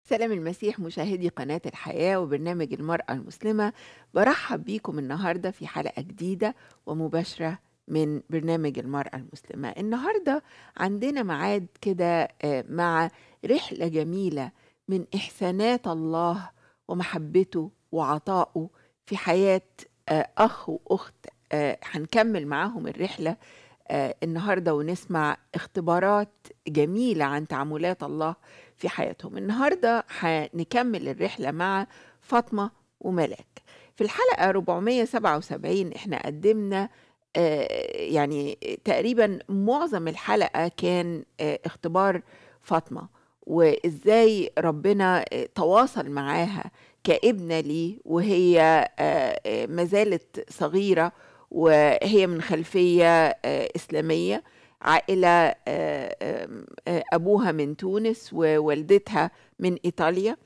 سلام المسيح مشاهدي قناة الحياة وبرنامج المرأة المسلمة برحب بيكم النهاردة في حلقة جديدة ومباشرة من برنامج المرأة المسلمة النهاردة عندنا ميعاد كده آه، مع رحلة جميلة من إحسانات الله ومحبته وعطائه في حياة آه، أخ وأخت آه، هنكمل معاهم الرحلة آه، النهارده ونسمع اختبارات جميله عن تعاملات الله في حياتهم النهارده هنكمل الرحله مع فاطمه وملاك في الحلقه 477 احنا قدمنا آه، يعني تقريبا معظم الحلقه كان آه، اختبار فاطمه وازاي ربنا آه، تواصل معاها كابنه ليه وهي آه، آه، ما زالت صغيره وهي من خلفيه آه، اسلاميه عائله آه، آم، آه، ابوها من تونس ووالدتها من ايطاليا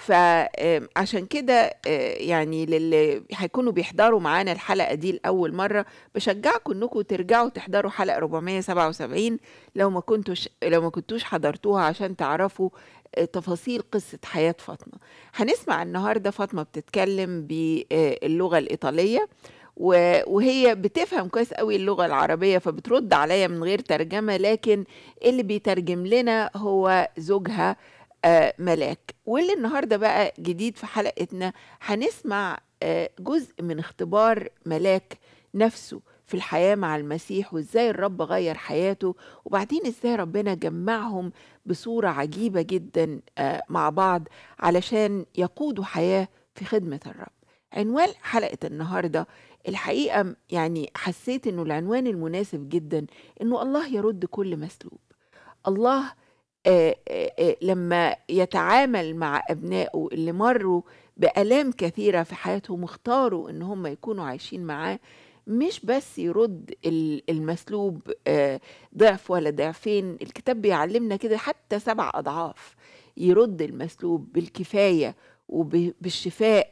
فعشان كده آه، يعني للي هيكونوا بيحضروا معانا الحلقه دي لاول مره بشجعكم انكم ترجعوا تحضروا حلقه 477 لو ما كنتوش لو ما كنتوش حضرتوها عشان تعرفوا آه، تفاصيل قصه حياه فاطمه هنسمع النهارده فاطمه بتتكلم باللغه الايطاليه و- وهي بتفهم كويس قوي اللغة العربية فبترد عليا من غير ترجمة لكن اللي بيترجم لنا هو زوجها آه، ملاك واللي النهاردة بقى جديد في حلقتنا هنسمع آه، جزء من اختبار ملاك نفسه في الحياة مع المسيح وازاي الرب غير حياته وبعدين ازاي ربنا جمعهم بصورة عجيبة جدا آه، مع بعض علشان يقودوا حياة في خدمة الرب عنوان حلقة النهاردة الحقيقة يعني حسيت انه العنوان المناسب جدا انه الله يرد كل مسلوب الله آه، آه، آه، لما يتعامل مع أبنائه اللي مروا بآلام كثيرة في حياتهم اختاروا إن هم يكونوا عايشين معاه مش بس يرد ال- المسلوب آه، ضعف ولا ضعفين الكتاب بيعلمنا كده حتى سبع أضعاف يرد المسلوب بالكفاية وبالشفاء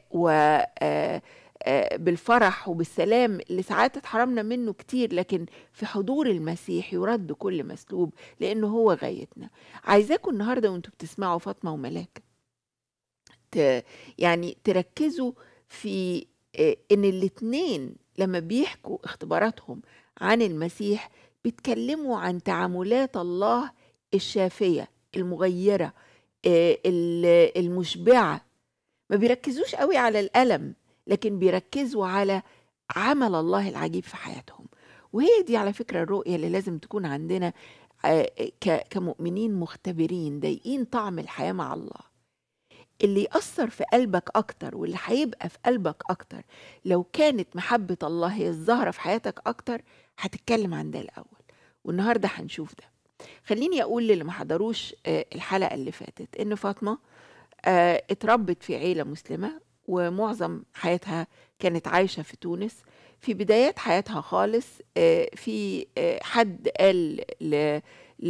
وبالفرح وبالسلام اللي ساعات اتحرمنا منه كتير لكن في حضور المسيح يرد كل مسلوب لأنه هو غايتنا عايزاكم النهارده وانتوا بتسمعوا فاطمه وملاك ت... يعني تركزوا في آه، ان الاتنين لما بيحكوا اختباراتهم عن المسيح بيتكلموا عن تعاملات الله الشافيه المغيره آه، ال- المشبعه ما بيركزوش قوي على الالم لكن بيركزوا على عمل الله العجيب في حياتهم وهي دي على فكره الرؤيه اللي لازم تكون عندنا آه، ك- كمؤمنين مختبرين ضايقين طعم الحياة مع الله اللي يأثر في قلبك أكتر واللي هيبقى في قلبك أكتر لو كانت محبة الله هي الظاهرة في حياتك أكتر هتتكلم عن ده الأول والنهاردة هنشوف ده خليني أقول للي ما حضروش آه، الحلقة اللي فاتت إن فاطمة آه، اتربت في عيلة مسلمة ومعظم حياتها كانت عايشة في تونس في بدايات حياتها خالص آه، في آه، حد قال ل-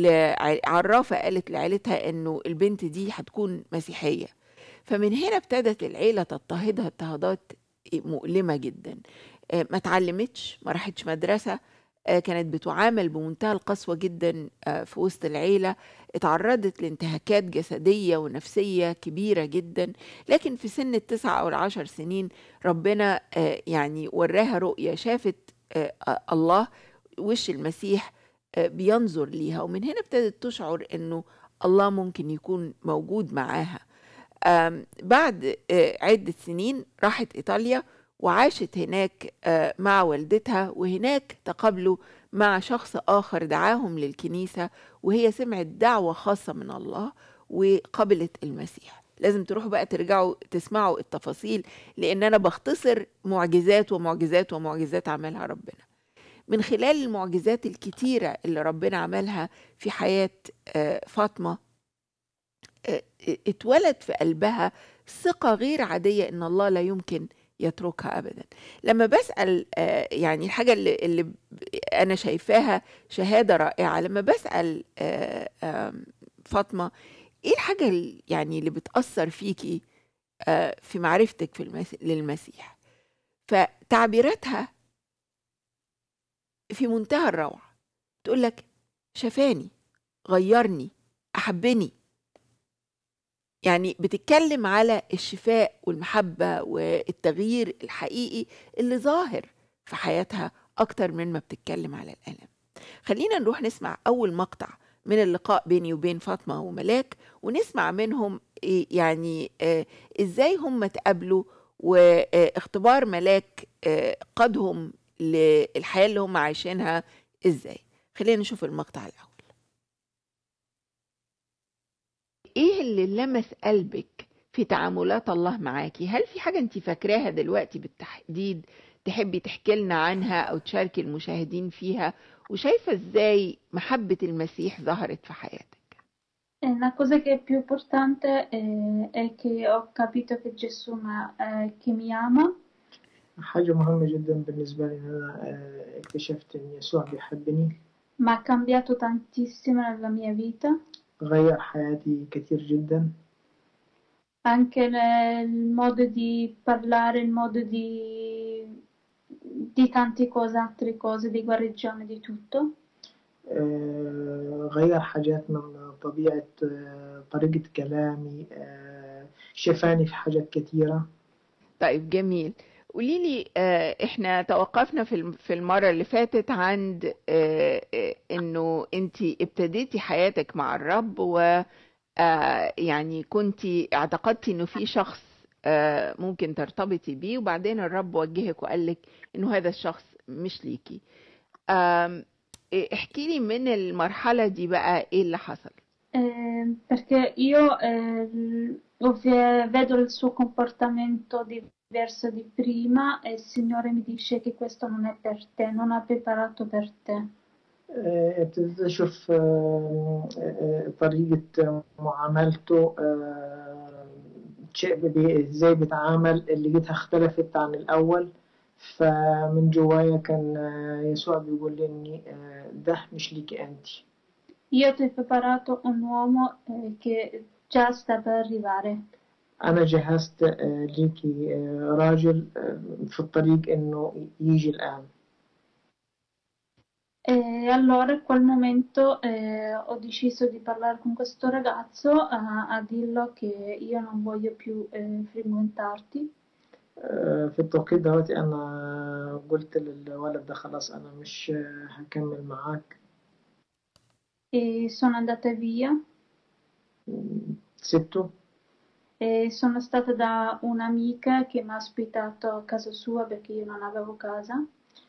لعرافة قالت لعيلتها انه البنت دي هتكون مسيحية فمن هنا ابتدت العيلة تضطهدها اضطهادات مؤلمة جدا آه، ما اتعلمتش ما راحتش مدرسة آه، كانت بتعامل بمنتهى القسوة جدا آه، في وسط العيلة اتعرضت لانتهاكات جسدية ونفسية كبيرة جدا لكن في سن التسعة أو العشر سنين ربنا آه، يعني وراها رؤية شافت آه، آه، الله وش المسيح آه، بينظر ليها ومن هنا ابتدت تشعر انه الله ممكن يكون موجود معاها آم، بعد آه، عدة سنين راحت إيطاليا وعاشت هناك آه، مع والدتها وهناك تقابلوا مع شخص آخر دعاهم للكنيسة وهي سمعت دعوة خاصة من الله وقبلت المسيح لازم تروحوا بقى ترجعوا تسمعوا التفاصيل لأن أنا بختصر معجزات ومعجزات ومعجزات عملها ربنا من خلال المعجزات الكتيرة اللي ربنا عملها في حياة آه، فاطمة آه، اتولد في قلبها ثقة غير عادية إن الله لا يمكن يتركها أبدا لما بسأل آه، يعني الحاجة اللي, اللي ب- أنا شايفاها شهادة رائعة لما بسأل آه، آم، فاطمة إيه الحاجة اللي- يعني اللي بتأثر فيكي آه، في معرفتك في المس... للمسيح فتعبيراتها في منتهى الروعة تقول لك شفاني غيرني أحبني يعني بتتكلم على الشفاء والمحبة والتغيير الحقيقي اللي ظاهر في حياتها أكتر من ما بتتكلم على الألم خلينا نروح نسمع أول مقطع من اللقاء بيني وبين فاطمة وملاك ونسمع منهم إيه يعني آه، إزاي هم اتقابلوا واختبار ملاك آه، قادهم للحياة اللي هم عايشينها إزاي خلينا نشوف المقطع الأول ايه اللي لمس قلبك في تعاملات الله معاكي هل في حاجة انت فاكراها دلوقتي بالتحديد تحبي تحكي لنا عنها او تشاركي المشاهدين فيها وشايفة ازاي محبة المسيح ظهرت في حياتك La cosa che è più importante eh, è che ho capito che Gesù ma, eh, che mi ama حاجة مهمة جدا بالنسبة لي إن أنا آه، اكتشفت إن يسوع بيحبني ma ha cambiato tantissimo nella mia vita, غير حياتي كتير جدا anche le- il modo di parlare, il modo di, di tante cose, altre cose, di guarigione, di tutto. آه، غير حاجات من طبيعة آه، طريقة كلامي آه، شفاني في حاجات كتيرة طيب جميل قولي لي آه، احنا توقفنا في الم- في المرة اللي فاتت عند آه، آه، انه انت ابتديتي حياتك مع الرب و آه، يعني كنت اعتقدتي انه في شخص آه، ممكن ترتبطي بيه وبعدين الرب وجهك وقال لك انه هذا الشخص مش ليكي آم، إيه، احكي لي من المرحلة دي بقى ايه اللي حصل Eh, perché io eh, lo ve- vedo il suo comportamento diverso di prima e il Signore mi dice che questo non è per te, non ha preparato per te. آه، ابتديت أشوف آه، آه، طريقة معاملته آه، شيء بي- إزاي بيتعامل اللي لقيتها اختلفت عن الأول فمن جوايا كان آه، يسوع بيقول لي إني آه، ده مش ليكي أنت Io ti ho preparato un uomo eh, che già sta per arrivare. أنا جهزت آه، ليكي آه، راجل آه، في الطريق إنه يجي الآن E allora in quel momento eh, ho deciso di parlare con questo ragazzo a, a dirlo che io non voglio più eh, frequentarti. آه، في التوقيت دوت أنا قلت للولد ده خلاص أنا مش آه، هكمل معاك E sono andata via سبته e sono stata da un'amica che mi ha ospitato a casa sua perché io non avevo casa.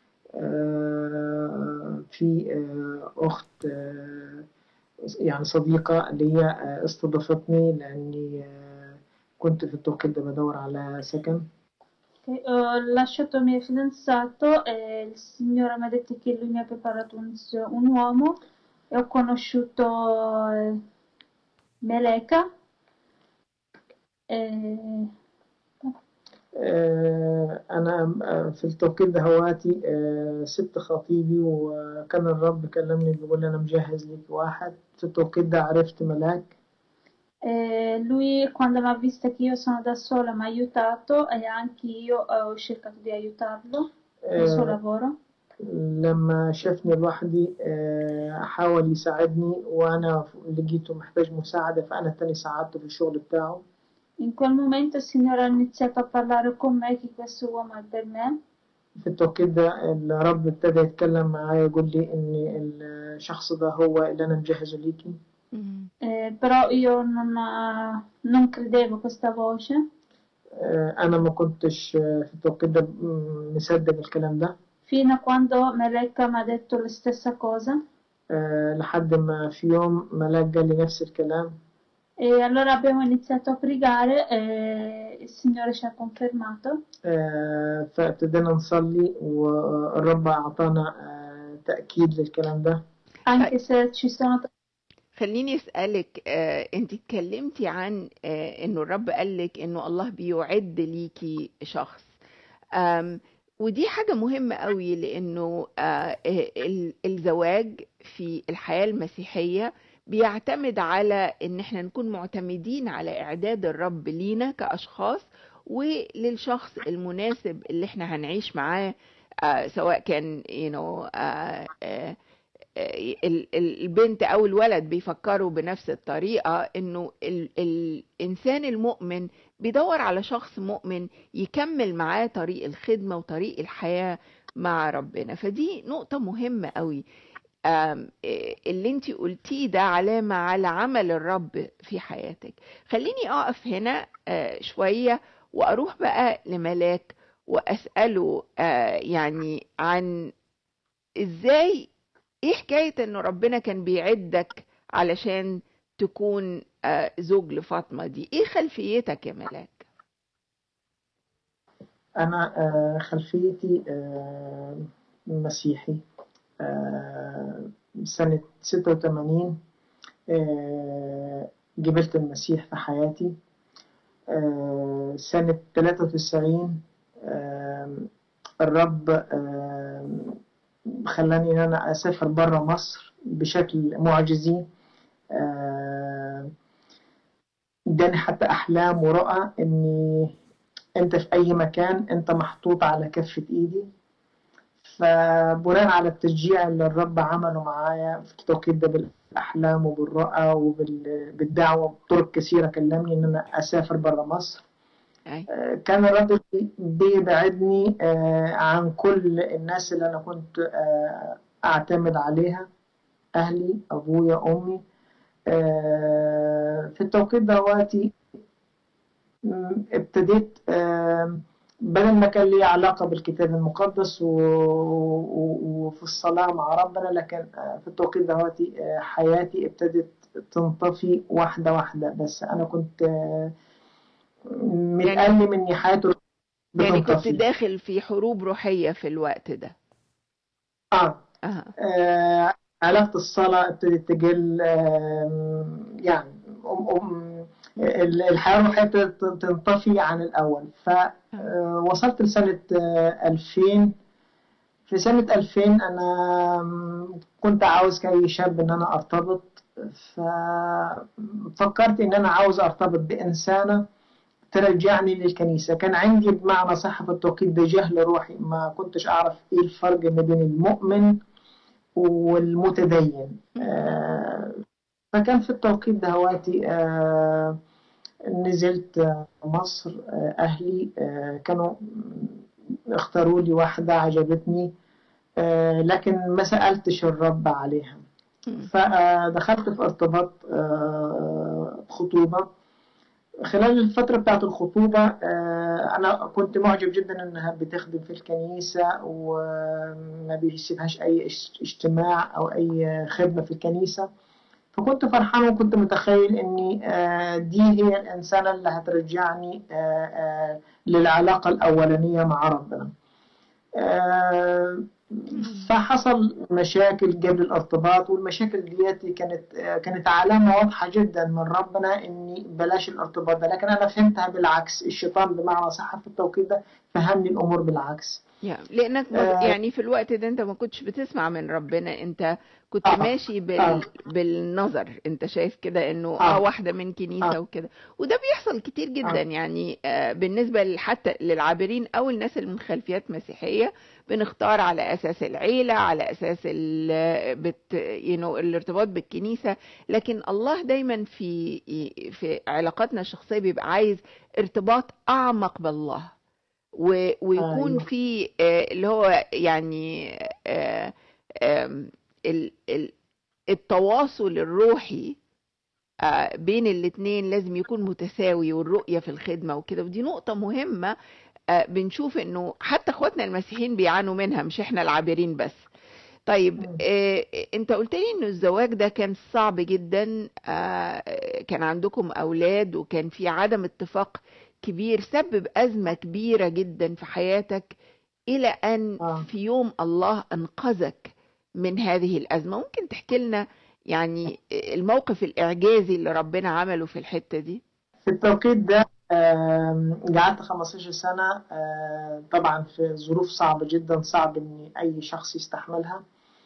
آه، في آه، أخت آه، يعني صديقة ليا آه، استضافتني لأني آه، كنت في التوقيت ده بدور على سكن Ok, Ho lasciato il mio fidanzato e il Signore mi ha detto che lui mi ha preparato un, un uomo e ho conosciuto eh, Meleka. E... آه، أنا آه، في التوقيت ده هواتي آه، سبت خطيبي وكان الرب كلمني بيقول لي أنا مجهز ليك واحد في التوقيت ده عرفت ملاك e lui quando mi ha visto che io sono da sola mi ha aiutato e anche io ho cercato di aiutarlo nel suo آه، lavoro. لما شافني لوحدي آه، حاول يساعدني وأنا لقيته محتاج مساعدة فأنا التاني ساعدته في الشغل بتاعه In quel momento il Signore ha iniziato a parlare con me che questo uomo è per me في التوقيت ده الرب ابتدى يتكلم معايا يقول لي إن الشخص ده هو اللي أنا مجهزه ليكي Eh, però io non, eh, non credevo questa voce آه، أنا ما كنتش آه، في التوقيت ده م- مصدق الكلام ده fino a quando Meleka mi ha detto la stessa cosa آه، لحد ما في يوم ملاك قال لي نفس الكلام e allora abbiamo iniziato a pregare e il Signore ci ha confermato آه، فابتدينا نصلي والرب أعطانا آه، تأكيد للكلام ده anche se ci sono خليني اسالك آه، انت اتكلمتي عن آه، انه الرب قالك انه الله بيعد ليكي شخص آم، ودي حاجة مهمة قوي لانه آه، ال- الزواج في الحياة المسيحية بيعتمد على ان احنا نكون معتمدين على اعداد الرب لينا كاشخاص وللشخص المناسب اللي احنا هنعيش معاه آه، سواء كان you know, آه، آه، ال- ال- البنت او الولد بيفكروا بنفس الطريقه انه ال- الانسان المؤمن بيدور على شخص مؤمن يكمل معاه طريق الخدمه وطريق الحياه مع ربنا فدي نقطه مهمه قوي آم، إيه، اللي انت قلتيه ده علامه على عمل الرب في حياتك خليني اقف هنا آه، شويه واروح بقى لملاك واساله آه، يعني عن ازاي ايه حكاية انه ربنا كان بيعدك علشان تكون آه، زوج لفاطمة دي ايه خلفيتك يا ملاك أنا آه، خلفيتي آه، مسيحي آه، سنة 86 آه، قبلت المسيح في حياتي آه، سنة 93 آه، الرب آه، خلاني إن أنا أسافر برا مصر بشكل معجزي آه، اداني حتى أحلام ورؤى إني أنت في أي مكان أنت محطوط على كفة إيدي فبناء على التشجيع اللي الرب عمله معايا في التوقيت ده بالأحلام وبالرؤى وبالدعوة بطرق كثيرة كلمني إن أنا أسافر برا مصر أي. آه، كان الرب بيبعدني آه، عن كل الناس اللي أنا كنت آه، أعتمد عليها أهلي أبويا أمي آه، في التوقيت ده وقتي م، ابتديت آم، بدل ما كان لي علاقة بالكتاب المقدس و- و- وفي الصلاة مع ربنا لكن آه، في التوقيت ده وقتي آه، حياتي ابتدت تنطفي واحدة واحدة بس أنا كنت آه، متألم إن حياته يعني كنت بتنطفي داخل في حروب روحية في الوقت ده آه أها. آه، علاقة الصلاة ابتدت تقل آم، يعني أم أم ال- الحياة الروحية ابتدت تنطفي عن الأول فوصلت لسنة آه، 2000 في سنة 2000 أنا آم، كنت عاوز كأي شاب إن أنا أرتبط ففكرت إن أنا عاوز أرتبط بإنسانة ترجعني للكنيسة كان عندي بمعنى صح في التوقيت ده جهل روحي ما كنتش أعرف إيه الفرق ما بين المؤمن والمتدين آه، فكان في التوقيت ده هواتي آه، نزلت آه، مصر آه، أهلي آه، كانوا اختاروا لي واحدة عجبتني آه، لكن ما سألتش الرب عليها فدخلت في ارتباط آه، خطوبة خلال الفترة بتاعت الخطوبة آه، أنا كنت معجب جدا إنها بتخدم في الكنيسة وما بيسيبهاش أي اج- اجتماع أو أي خدمة في الكنيسة فكنت فرحان وكنت متخيل إني آه، دي هي الإنسانة اللي هترجعني آه، آه، للعلاقة الأولانية مع ربنا آه، فحصل مشاكل قبل الارتباط والمشاكل دياتي كانت آه، كانت علامة واضحة جدا من ربنا اني بلاش الارتباط ده لكن انا فهمتها بالعكس الشيطان بمعنى صح في التوقيت ده فهمني الامور بالعكس يا- لانك ما- آه. يعني في الوقت ده انت ما كنتش بتسمع من ربنا انت كنت آه. ماشي بال... آه. بالنظر انت شايف كده انه اه آه. واحده من كنيسه آه. وكده وده بيحصل كتير جدا آه. يعني آه بالنسبه ل- حتى للعابرين او الناس اللي من خلفيات مسيحيه بنختار على اساس العيله على اساس ال... بت... you know, الارتباط بالكنيسه لكن الله دايما في في علاقاتنا الشخصيه بيبقى عايز ارتباط اعمق بالله و... ويكون أيوة. في آه، اللي هو يعني آه، آم، ال- ال- التواصل الروحي آه، بين الاتنين لازم يكون متساوي والرؤية في الخدمة وكده ودي نقطة مهمة آه، بنشوف انه حتى اخواتنا المسيحيين بيعانوا منها مش احنا العابرين بس طيب مم. آه، انت قلت لي انه الزواج ده كان صعب جدا آه، كان عندكم اولاد وكان في عدم اتفاق كبير سبب ازمة كبيرة جدا في حياتك الى ان آه. في يوم الله انقذك من هذه الازمة ممكن تحكي لنا يعني الموقف الاعجازي اللي ربنا عمله في الحتة دي في التوقيت ده آم، قعدت 15 سنة آه، طبعا في ظروف صعبة جدا صعب ان اي شخص يستحملها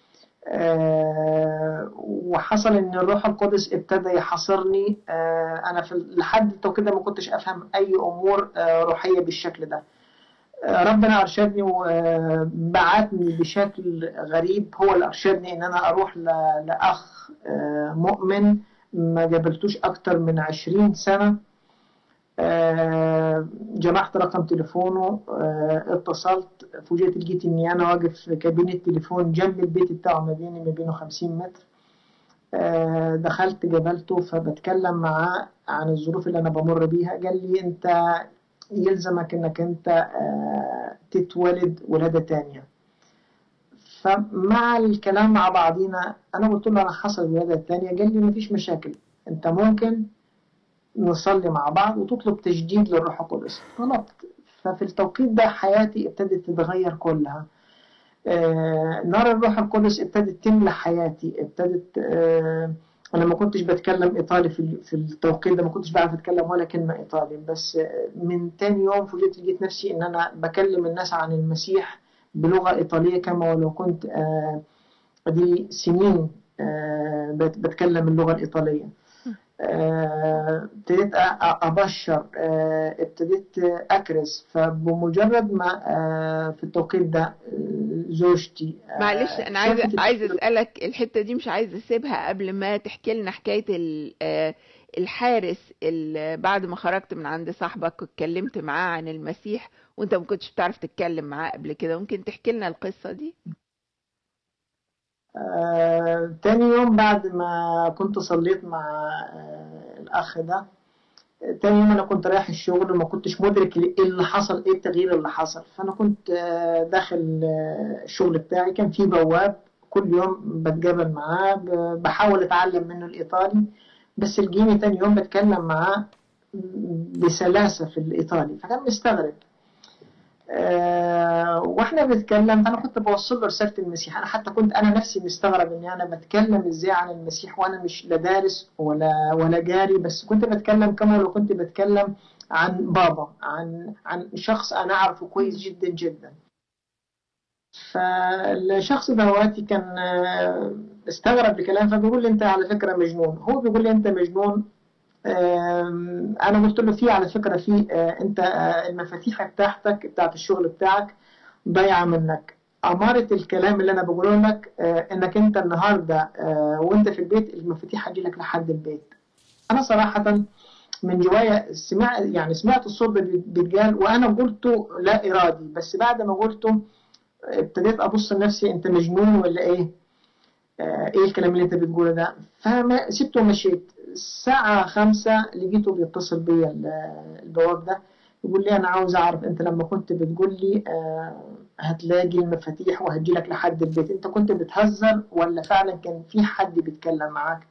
آه، وحصل ان الروح القدس ابتدى يحاصرني آه، انا في لحد التوقيت ده ما كنتش افهم اي امور آه، روحيه بالشكل ده ربنا ارشدني وبعتني بشكل غريب هو اللي ارشدني ان انا اروح ل- لاخ آه، مؤمن ما قابلتوش اكتر من عشرين سنة آه، جمعت رقم تليفونه آه، اتصلت فوجئت لقيت اني انا واقف في كابينة تليفون جنب البيت بتاعه ما بيني ما بينه 50 متر آه، دخلت قابلته فبتكلم معاه عن الظروف اللي انا بمر بيها قال لي انت يلزمك انك انت آه، تتولد ولادة تانية فمع الكلام مع بعضينا انا قلت له انا حصل ولادة تانية قال لي مفيش مشاكل انت ممكن نصلي مع بعض وتطلب تجديد للروح القدس طلبت ففي التوقيت ده حياتي ابتدت تتغير كلها آه، نار الروح القدس ابتدت تملى حياتي ابتدت آه، انا ما كنتش بتكلم ايطالي في في التوقيت ده ما كنتش بعرف اتكلم ولا كلمه ايطالي بس آه، من تاني يوم فوجئت لقيت نفسي ان انا بكلم الناس عن المسيح بلغه ايطاليه كما ولو كنت آه، دي سنين آه، بت- بتكلم اللغه الايطاليه آه، ابتديت أ- أ- ابشر آه، ابتديت اكرز فبمجرد ما آه، في التوقيت ده آه، زوجتي آه، معلش انا عايزه شافت عايزه اسالك الحته دي مش عايزه اسيبها قبل ما تحكي لنا حكايه ال- آه، الحارس اللي بعد ما خرجت من عند صاحبك واتكلمت معاه عن المسيح وانت ما كنتش بتعرف تتكلم معاه قبل كده ممكن تحكي لنا القصه دي آه، تاني يوم بعد ما كنت صليت مع آه، الأخ ده تاني يوم أنا كنت رايح الشغل وما كنتش مدرك إيه اللي حصل إيه التغيير اللي حصل فأنا كنت آه، داخل آه، الشغل بتاعي كان في بواب كل يوم بتقابل معاه ب- بحاول أتعلم منه الإيطالي بس الجيني تاني يوم بتكلم معاه بسلاسة في الإيطالي فكان مستغرب آه، واحنا بنتكلم فانا كنت بوصل له رساله المسيح انا حتى كنت انا نفسي مستغرب اني انا بتكلم ازاي عن المسيح وانا مش لا دارس ولا ولا جاري بس كنت بتكلم كما لو كنت بتكلم عن بابا عن عن شخص انا اعرفه كويس جدا جدا فالشخص دواتي كان آه، استغرب الكلام فبيقول لي انت على فكره مجنون هو بيقول لي انت مجنون آم، انا قلت له في على فكره في آه، انت آه، المفاتيح بتاعتك بتاعت الشغل بتاعك ضايعه منك أمارة الكلام اللي أنا بقوله لك آه، إنك أنت النهاردة آه، وأنت في البيت المفاتيح هتجيلك لحد البيت. أنا صراحة من جوايا سمعت يعني سمعت الصوت ده بيتقال وأنا قلته لا إرادي بس بعد ما قلته ابتديت أبص لنفسي أنت مجنون ولا إيه؟ آه، إيه الكلام اللي أنت بتقوله ده؟ فما سبته ومشيت. الساعة خمسة لقيته بيتصل بيا ال- البواب ده يقول لي أنا عاوز أعرف أنت لما كنت بتقول لي آه، هتلاقي المفاتيح وهتجيلك لحد البيت أنت كنت بتهزر ولا فعلا كان في حد بيتكلم معاك؟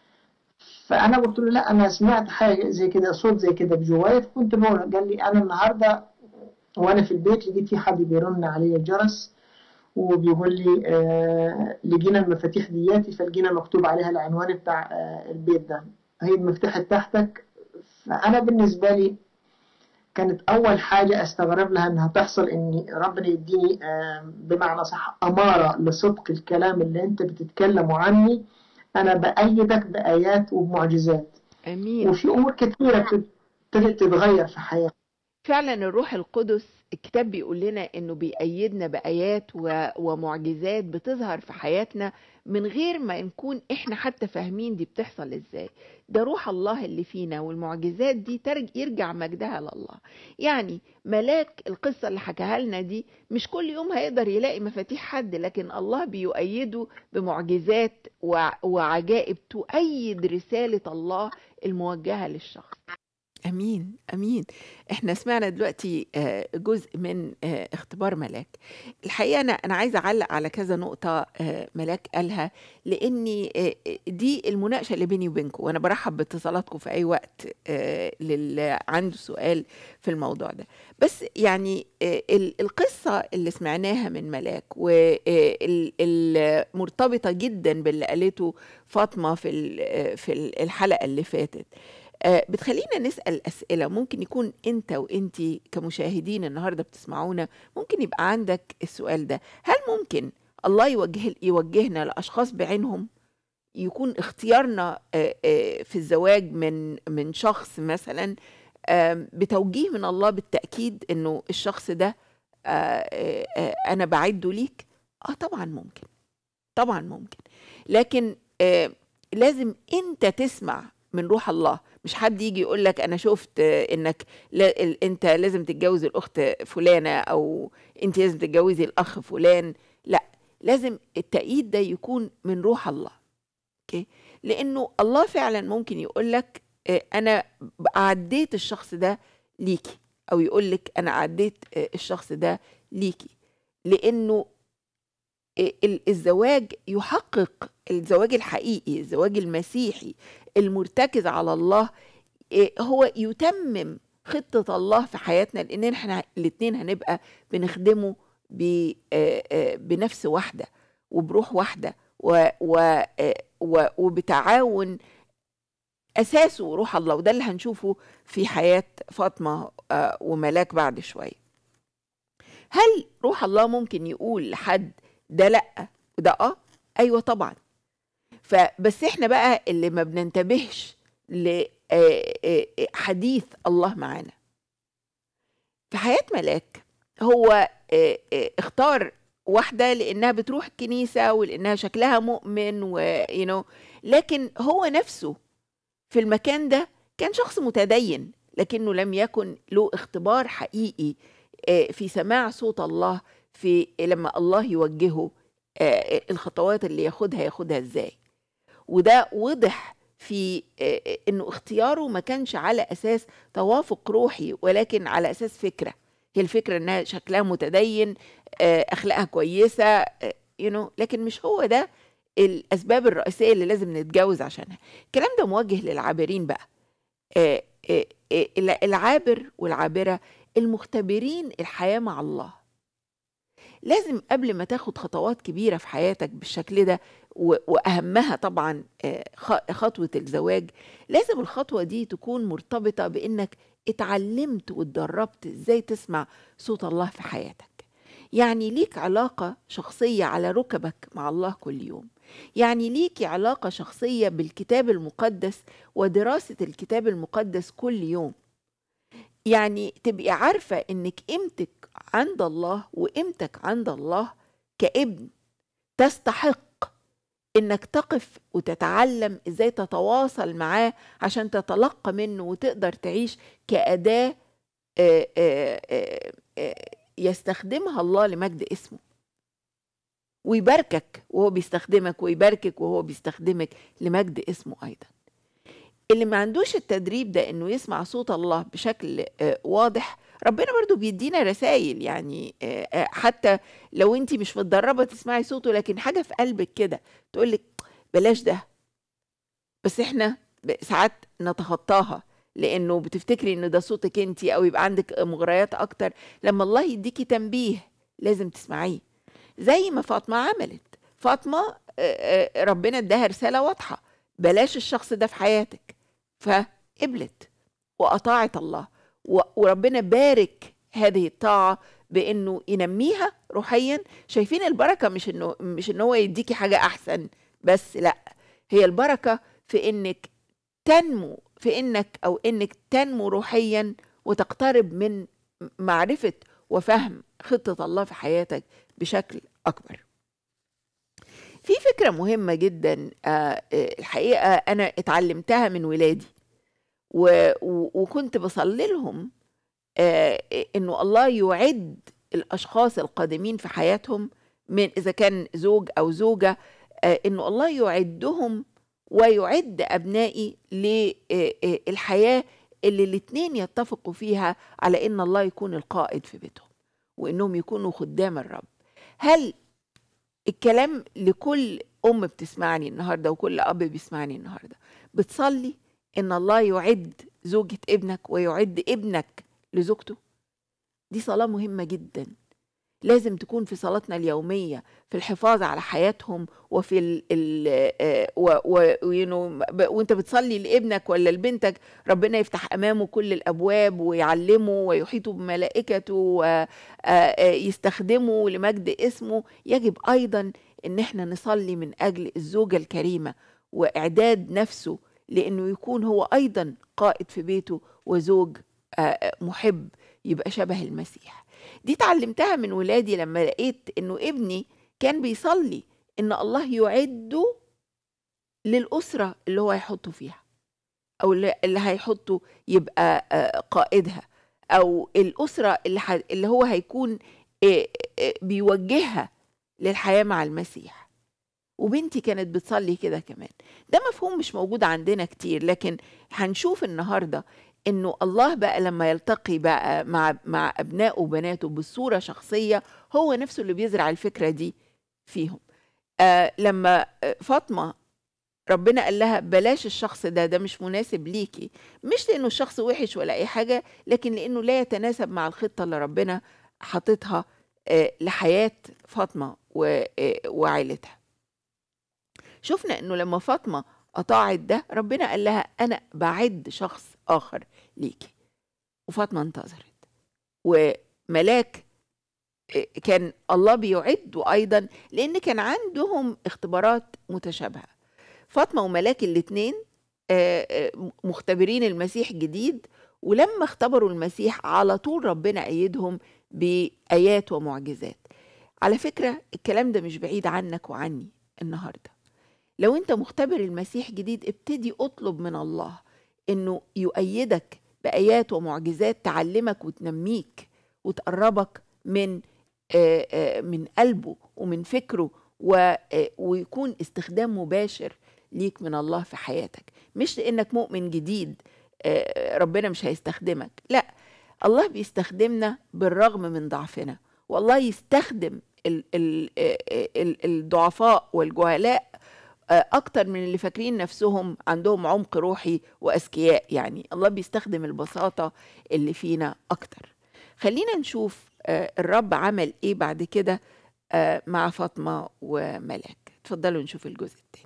فأنا قلت له لا أنا سمعت حاجة زي كده صوت زي كده بجوايا فكنت بقول قال لي أنا النهاردة وأنا في البيت لقيت في حد بيرن علي الجرس وبيقول لي آه لقينا المفاتيح دياتي فلقينا مكتوب عليها العنوان بتاع آه البيت ده هي المفتاح بتاعتك فأنا بالنسبة لي كانت أول حاجة أستغرب لها إنها تحصل إن ربنا يديني آه بمعنى صح أمارة لصدق الكلام اللي أنت بتتكلمه عني أنا بأيدك بآيات وبمعجزات امين وفي أمور كثيرة ابتدت تتغير في حياتي فعلا الروح القدس الكتاب بيقول لنا انه بيأيدنا بآيات و- ومعجزات بتظهر في حياتنا من غير ما نكون احنا حتى فاهمين دي بتحصل ازاي ده روح الله اللي فينا والمعجزات دي ترج يرجع مجدها لله يعني ملاك القصة اللي حكاها لنا دي مش كل يوم هيقدر يلاقي مفاتيح حد لكن الله بيؤيده بمعجزات وع- وعجائب تؤيد رسالة الله الموجهة للشخص امين امين احنا سمعنا دلوقتي آه، جزء من آه، اختبار ملاك الحقيقه انا انا عايزه اعلق على كذا نقطه آه، ملاك قالها لاني آه، دي المناقشه اللي بيني وبينكم وانا برحب باتصالاتكم في اي وقت آه، للي عنده سؤال في الموضوع ده بس يعني آه، ال- القصه اللي سمعناها من ملاك والمرتبطه جدا باللي قالته فاطمه في ال- في الحلقه اللي فاتت آه، بتخلينا نسأل أسئلة ممكن يكون أنت وأنت كمشاهدين النهاردة بتسمعونا ممكن يبقى عندك السؤال ده هل ممكن الله يوجه يوجهنا لأشخاص بعينهم يكون اختيارنا آه، آه، في الزواج من من شخص مثلا آم، بتوجيه من الله بالتأكيد إنه الشخص ده آه، آه، آه، انا بعده ليك اه طبعا ممكن طبعا ممكن لكن آه، لازم انت تسمع من روح الله مش حد يجي يقول لك انا شفت آه، انك لا ال- انت لازم تتجوز الاخت فلانه او انت لازم تتجوزي الاخ فلان لا لازم التأييد ده يكون من روح الله اوكي لانه الله فعلا ممكن يقول لك آه، انا عديت الشخص ده ليكي او يقول لك انا عديت آه، الشخص ده ليكي لانه آه، ال- الزواج يحقق الزواج الحقيقي الزواج المسيحي المرتكز على الله آه، هو يتمم خطة الله في حياتنا لأن احنا الاتنين هنبقى بنخدمه ب- آه، آه، بنفس واحدة وبروح واحدة و و آه، و وبتعاون أساسه روح الله وده اللي هنشوفه في حياة فاطمة آه، وملاك بعد شوية هل روح الله ممكن يقول لحد ده لأ وده آه أيوة طبعا فبس احنا بقى اللي ما بننتبهش لحديث الله معانا في حياة ملاك هو آه، آه، اختار واحدة لأنها بتروح الكنيسة ولأنها شكلها مؤمن و you know لكن هو نفسه في المكان ده كان شخص متدين لكنه لم يكن له اختبار حقيقي آه، في سماع صوت الله في لما الله يوجهه آه، الخطوات اللي ياخدها ياخدها ازاي وده وضح في آه، آه، انه اختياره ما كانش على اساس توافق روحي ولكن على اساس فكره هي الفكره انها شكلها متدين آه، اخلاقها كويسه آه، you know لكن مش هو ده الاسباب الرئيسيه اللي لازم نتجوز عشانها الكلام ده موجه للعابرين بقى آه، آه، آه، العابر والعابره المختبرين الحياه مع الله لازم قبل ما تاخد خطوات كبيره في حياتك بالشكل ده و- واهمها طبعا آه، خ- خطوه الزواج لازم الخطوه دي تكون مرتبطه بانك اتعلمت واتدربت ازاي تسمع صوت الله في حياتك يعني ليك علاقه شخصيه على ركبك مع الله كل يوم يعني ليكي علاقه شخصيه بالكتاب المقدس ودراسه الكتاب المقدس كل يوم يعني تبقي عارفه انك قيمتك عند الله وقيمتك عند الله كابن تستحق انك تقف وتتعلم ازاي تتواصل معاه عشان تتلقى منه وتقدر تعيش كأداة آه، آه، آه، آه، يستخدمها الله لمجد اسمه ويباركك وهو بيستخدمك ويباركك وهو بيستخدمك لمجد اسمه ايضا اللي ما عندوش التدريب ده انه يسمع صوت الله بشكل آه، واضح ربنا برضو بيدينا رسائل يعني آه، آه، حتى لو انت مش متدربه تسمعي صوته لكن حاجه في قلبك كده تقول لك بلاش ده بس احنا ب- ساعات نتخطاها لانه بتفتكري ان ده صوتك انت او يبقى عندك مغريات اكتر لما الله يديكي تنبيه لازم تسمعيه زي ما فاطمه عملت فاطمه آه، آه، ربنا اداها رساله واضحه بلاش الشخص ده في حياتك فقبلت واطاعت الله و- وربنا بارك هذه الطاعه بانه ينميها روحيا شايفين البركه مش انه مش ان هو يديكي حاجه احسن بس لا هي البركه في انك تنمو في انك او انك تنمو روحيا وتقترب من معرفه وفهم خطه الله في حياتك بشكل اكبر في فكره مهمه جدا آه، آه، الحقيقه انا اتعلمتها من ولادي و- و- وكنت بصلي لهم آه، انه الله يعد الاشخاص القادمين في حياتهم من اذا كان زوج او زوجه آه، انه الله يعدهم ويعد ابنائي للحياه اللي الاتنين يتفقوا فيها على ان الله يكون القائد في بيتهم وانهم يكونوا خدام الرب هل الكلام لكل ام بتسمعني النهارده وكل اب بيسمعني النهارده بتصلي ان الله يعد زوجة ابنك ويعد ابنك لزوجته دي صلاة مهمة جدا لازم تكون في صلاتنا اليومية في الحفاظ على حياتهم وفي ال ال آه، و و you know ب- وانت بتصلي لابنك ولا لبنتك ربنا يفتح امامه كل الابواب ويعلمه ويحيط بملائكته ويستخدمه لمجد اسمه يجب ايضا ان احنا نصلي من اجل الزوجة الكريمة واعداد نفسه لانه يكون هو ايضا قائد في بيته وزوج آه، محب يبقى شبه المسيح دي اتعلمتها من ولادي لما لقيت انه ابني كان بيصلي ان الله يعده للأسرة اللي هو هيحطه فيها أو اللي اللي هيحطه يبقى آه، قائدها أو الأسرة اللي, ح... اللي هو هيكون آه، آه، بيوجهها للحياة مع المسيح وبنتي كانت بتصلي كده كمان ده مفهوم مش موجود عندنا كتير لكن هنشوف النهارده انه الله بقى لما يلتقي بقى مع مع ابنائه وبناته بصوره شخصيه هو نفسه اللي بيزرع الفكره دي فيهم آه لما آه، فاطمه ربنا قال لها بلاش الشخص ده ده مش مناسب ليكي مش لانه الشخص وحش ولا اي حاجه لكن لانه لا يتناسب مع الخطه اللي ربنا حاططها آه، لحياه فاطمه و- آه، وعائلتها شفنا انه لما فاطمه اطاعت ده ربنا قال لها انا بعد شخص اخر ليكي وفاطمه انتظرت وملاك آه، كان الله بيعده ايضا لان كان عندهم اختبارات متشابهه فاطمه وملاك الاثنين مختبرين المسيح جديد ولما اختبروا المسيح على طول ربنا أيدهم بآيات ومعجزات على فكرة الكلام ده مش بعيد عنك وعني النهاردة لو انت مختبر المسيح جديد ابتدي اطلب من الله انه يؤيدك بآيات ومعجزات تعلمك وتنميك وتقربك من آه، آه، من قلبه ومن فكره و- آه، ويكون استخدام مباشر ليك من الله في حياتك مش لانك مؤمن جديد آه، ربنا مش هيستخدمك لا الله بيستخدمنا بالرغم من ضعفنا والله يستخدم ال- ال- آه، ال- الضعفاء والجهلاء آه، اكتر من اللي فاكرين نفسهم عندهم عمق روحي واذكياء يعني الله بيستخدم البساطه اللي فينا اكتر خلينا نشوف آه، الرب عمل ايه بعد كده آه، مع فاطمه وملاك اتفضلوا نشوف الجزء الثاني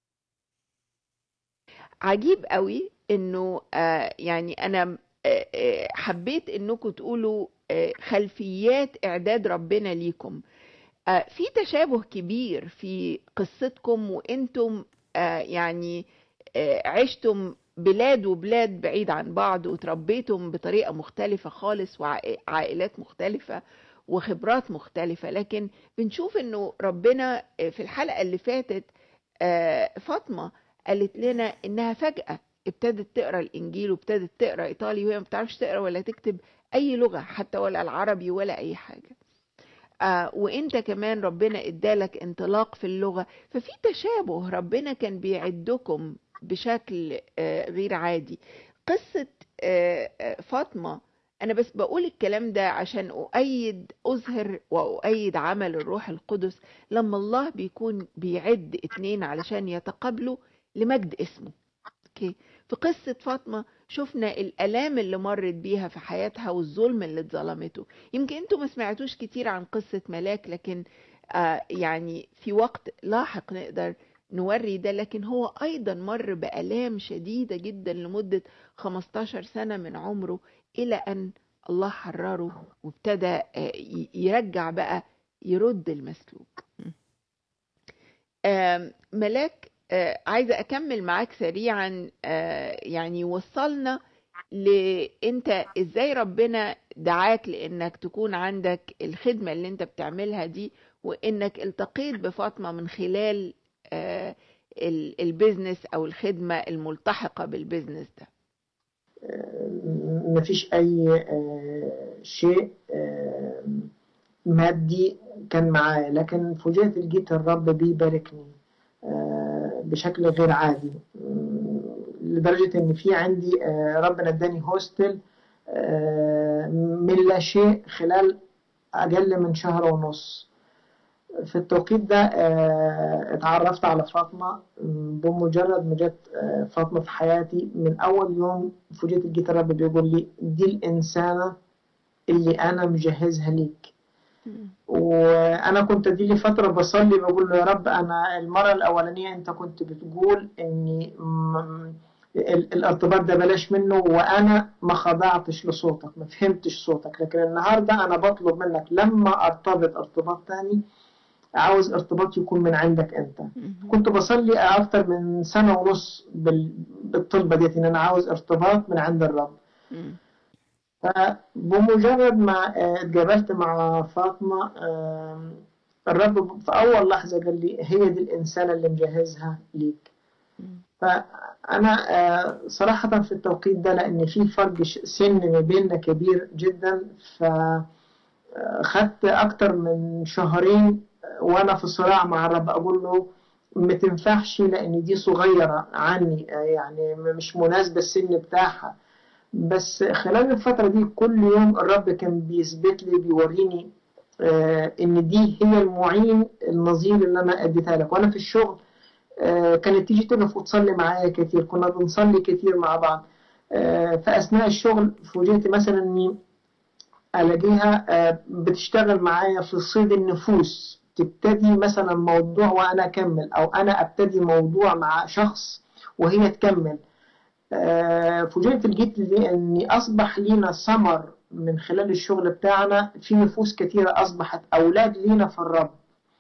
عجيب قوي انه آه، يعني انا آه، آه، حبيت انكم تقولوا آه، خلفيات اعداد ربنا ليكم آه، في تشابه كبير في قصتكم وانتم آه، يعني آه، عشتم بلاد وبلاد بعيد عن بعض وتربيتم بطريقة مختلفة خالص وعائلات مختلفة وخبرات مختلفة لكن بنشوف انه ربنا آه، في الحلقة اللي فاتت آه، فاطمة قالت لنا انها فجأة ابتدت تقرا الانجيل وابتدت تقرا ايطالي وهي ما بتعرفش تقرا ولا تكتب اي لغة حتى ولا العربي ولا اي حاجة آه وانت كمان ربنا ادالك انطلاق في اللغة ففي تشابه ربنا كان بيعدكم بشكل آه غير عادي قصة آه آه، فاطمة انا بس بقول الكلام ده عشان اؤيد اظهر واؤيد عمل الروح القدس لما الله بيكون بيعد اتنين علشان يتقابلوا لمجد اسمه اوكي في قصة فاطمة شفنا الآلام اللي مرت بيها في حياتها والظلم اللي اتظلمته يمكن انتوا ما سمعتوش كتير عن قصة ملاك لكن آه يعني في وقت لاحق نقدر نوري ده لكن هو أيضا مر بآلام شديدة جدا لمدة 15 سنة من عمره إلى أن الله حرره وابتدى آه، ي- يرجع بقى يرد المسلوب آم، ملاك آه، عايزة أكمل معاك سريعا آه، يعني وصلنا لأنت إزاي ربنا دعاك لأنك تكون عندك الخدمة اللي أنت بتعملها دي وإنك التقيت بفاطمة من خلال آه، ال- البيزنس أو الخدمة الملتحقة بالبيزنس ده مفيش أي آه، شيء آه، مادي كان معايا لكن فوجئت لقيت الرب بيباركني آه، بشكل غير عادي مم، لدرجة إن في عندي آه، ربنا اداني هوستل آه، من لا شيء خلال أقل من شهر ونص في التوقيت ده آه، اتعرفت على فاطمة مم، بمجرد ما جت آه، فاطمة في حياتي من أول يوم فوجئت لقيت الرب بيقول لي دي الإنسانة اللي أنا مجهزها ليك وانا كنت دي لي فتره بصلي بقول له يا رب انا المره الاولانيه انت كنت بتقول اني م- ال- الارتباط ده بلاش منه وانا ما خضعتش لصوتك ما فهمتش صوتك لكن النهارده انا بطلب منك لما ارتبط ارتباط تاني عاوز ارتباط يكون من عندك انت كنت بصلي اكتر من سنه ونص بال- بالطلبه ديت ان انا عاوز ارتباط من عند الرب مم. فبمجرد ما آه، اتقابلت مع فاطمة آم، الرب في أول لحظة قال لي هي دي الإنسانة اللي مجهزها ليك فأنا آه، صراحة في التوقيت ده لأن في فرق ش- سن ما بيننا كبير جدا فخدت أكتر من شهرين وأنا في صراع مع الرب أقول له ما تنفعش لأن دي صغيرة عني آه، يعني مش مناسبة السن بتاعها بس خلال الفترة دي كل يوم الرب كان بيثبت لي بيوريني آه، إن دي هي المعين النظير اللي أنا أديتها لك وأنا في الشغل آه، كانت تيجي تقف وتصلي معايا كتير كنا بنصلي كتير مع بعض آه، فأثناء الشغل فوجئت مثلا إني ألاقيها آه، بتشتغل معايا في صيد النفوس تبتدي مثلا موضوع وأنا أكمل أو أنا أبتدي موضوع مع شخص وهي تكمل آه، فوجئت لقيت لي إن أصبح لينا ثمر من خلال الشغل بتاعنا في نفوس كتيرة أصبحت أولاد لينا في الرب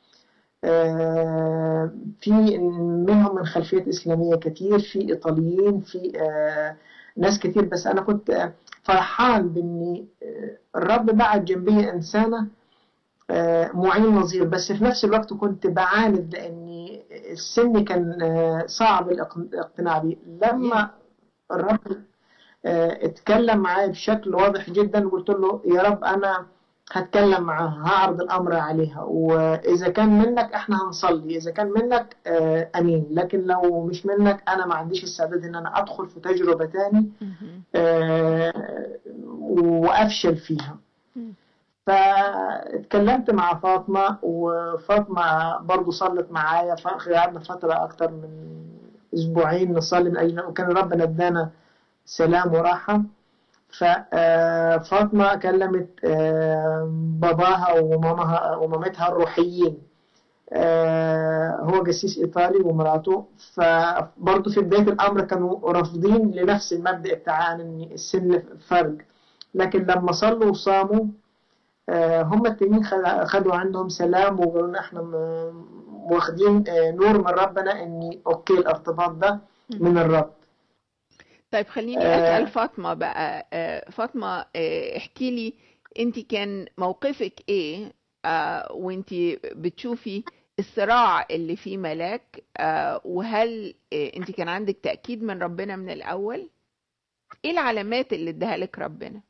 آه، في منهم من خلفيات إسلامية كتير في إيطاليين في آه، ناس كتير بس أنا كنت آه، فرحان بإن آه، الرب بعت جنبي إنسانة آه، معين نظير بس في نفس الوقت كنت بعاند لأن السن كان آه، صعب الاقتناع بيه لما الرب آه، اتكلم معايا بشكل واضح جدا قلت له يا رب أنا هتكلم معاها هعرض الأمر عليها وإذا كان منك إحنا هنصلي إذا كان منك آه، أمين لكن لو مش منك أنا ما عنديش استعداد إن أنا أدخل في تجربة تاني مهم. آه، وأفشل فيها مم. فاتكلمت مع فاطمة وفاطمة برضو صلت معايا فقعدنا فترة أكتر من أسبوعين نصلي من أجل وكان ربنا ادانا سلام وراحة ففاطمة كلمت آه، باباها ومامها ومامتها الروحيين آه، هو جسيس إيطالي ومراته فبرضه في بداية الأمر كانوا رافضين لنفس المبدأ بتاع إن السن فرق لكن لما صلوا وصاموا آه، هم التانيين خد- خدوا عندهم سلام وقالوا لنا احنا م- واخدين آه، نور من ربنا ان اوكي الارتباط ده من الرب طيب خليني آه. أسأل فاطمة بقى آه، فاطمة آه، احكي لي انت كان موقفك ايه آه، وانت بتشوفي الصراع اللي فيه ملاك آه، وهل آه، انت كان عندك تأكيد من ربنا من الأول ايه العلامات اللي اداها لك ربنا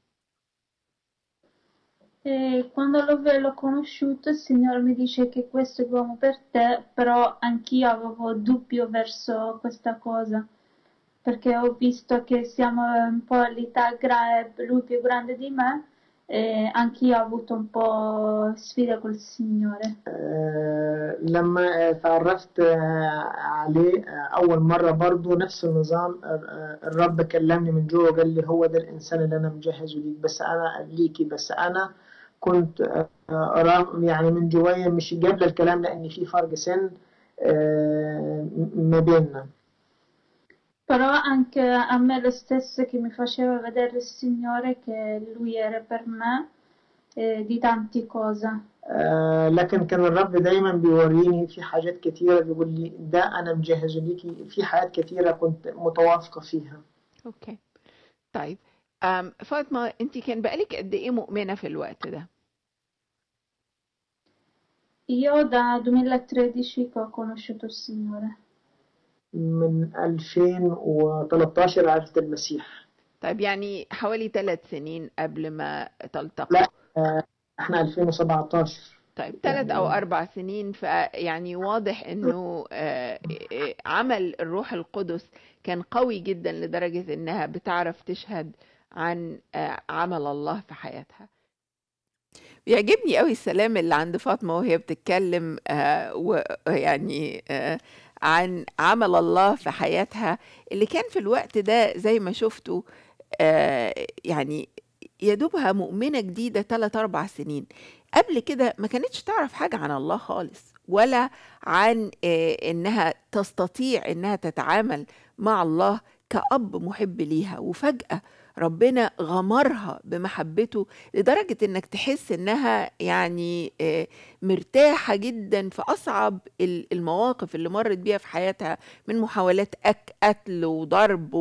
E quando l'ho, l'ho conosciuto, il Signore mi dice che questo è l'uomo per te, però anch'io avevo dubbio verso questa cosa, perché ho visto che siamo un po' all'età, gra- lui più grande di me, e anch'io ho avuto un po' sfida col Signore. آه، لما آه، تعرفت آه، عليه آه، أول مرة برضو نفس النظام آه، آه، الرب كلمني من جوه قال لي هو ده الإنسان اللي أنا مجهزه ليك بس أنا ليكي بس أنا كنت آه، آه، أرام يعني من جوايا مش قابلة الكلام لأن في فرق سن آه، ما بيننا Però anche a me lo stesso che mi faceva vedere il Signore che Lui era per me eh, di tante cose. آه، لكن كان الرب دايما بيوريني في حاجات كتيرة بيقول لي ده أنا مجهزه ليكي في حاجات كتيرة كنت متوافقة فيها اوكي طيب أم، فاطمة انت كان بقالك قد ايه مؤمنة في الوقت ده Io da 2013 che ho conosciuto il Signore. من 2013 عرفت المسيح طيب يعني حوالي ثلاث سنين قبل ما تلتقوا لا آه، احنا 2017 طيب ثلاث او اربع سنين فيعني واضح انه آه، آه، عمل الروح القدس كان قوي جدا لدرجة انها بتعرف تشهد عن آه، عمل الله في حياتها بيعجبني قوي السلام اللي عند فاطمة وهي بتتكلم آه، ويعني آه، عن عمل الله في حياتها اللي كان في الوقت ده زي ما شفتوا آه، يعني يا دوبها مؤمنة جديدة 3 أربع سنين قبل كده ما كانتش تعرف حاجة عن الله خالص ولا عن آه، إنها تستطيع إنها تتعامل مع الله كأب محب ليها وفجأة ربنا غمرها بمحبته لدرجة انك تحس انها يعني آه، مرتاحة جدا في اصعب ال- المواقف اللي مرت بيها في حياتها من محاولات أك قتل وضرب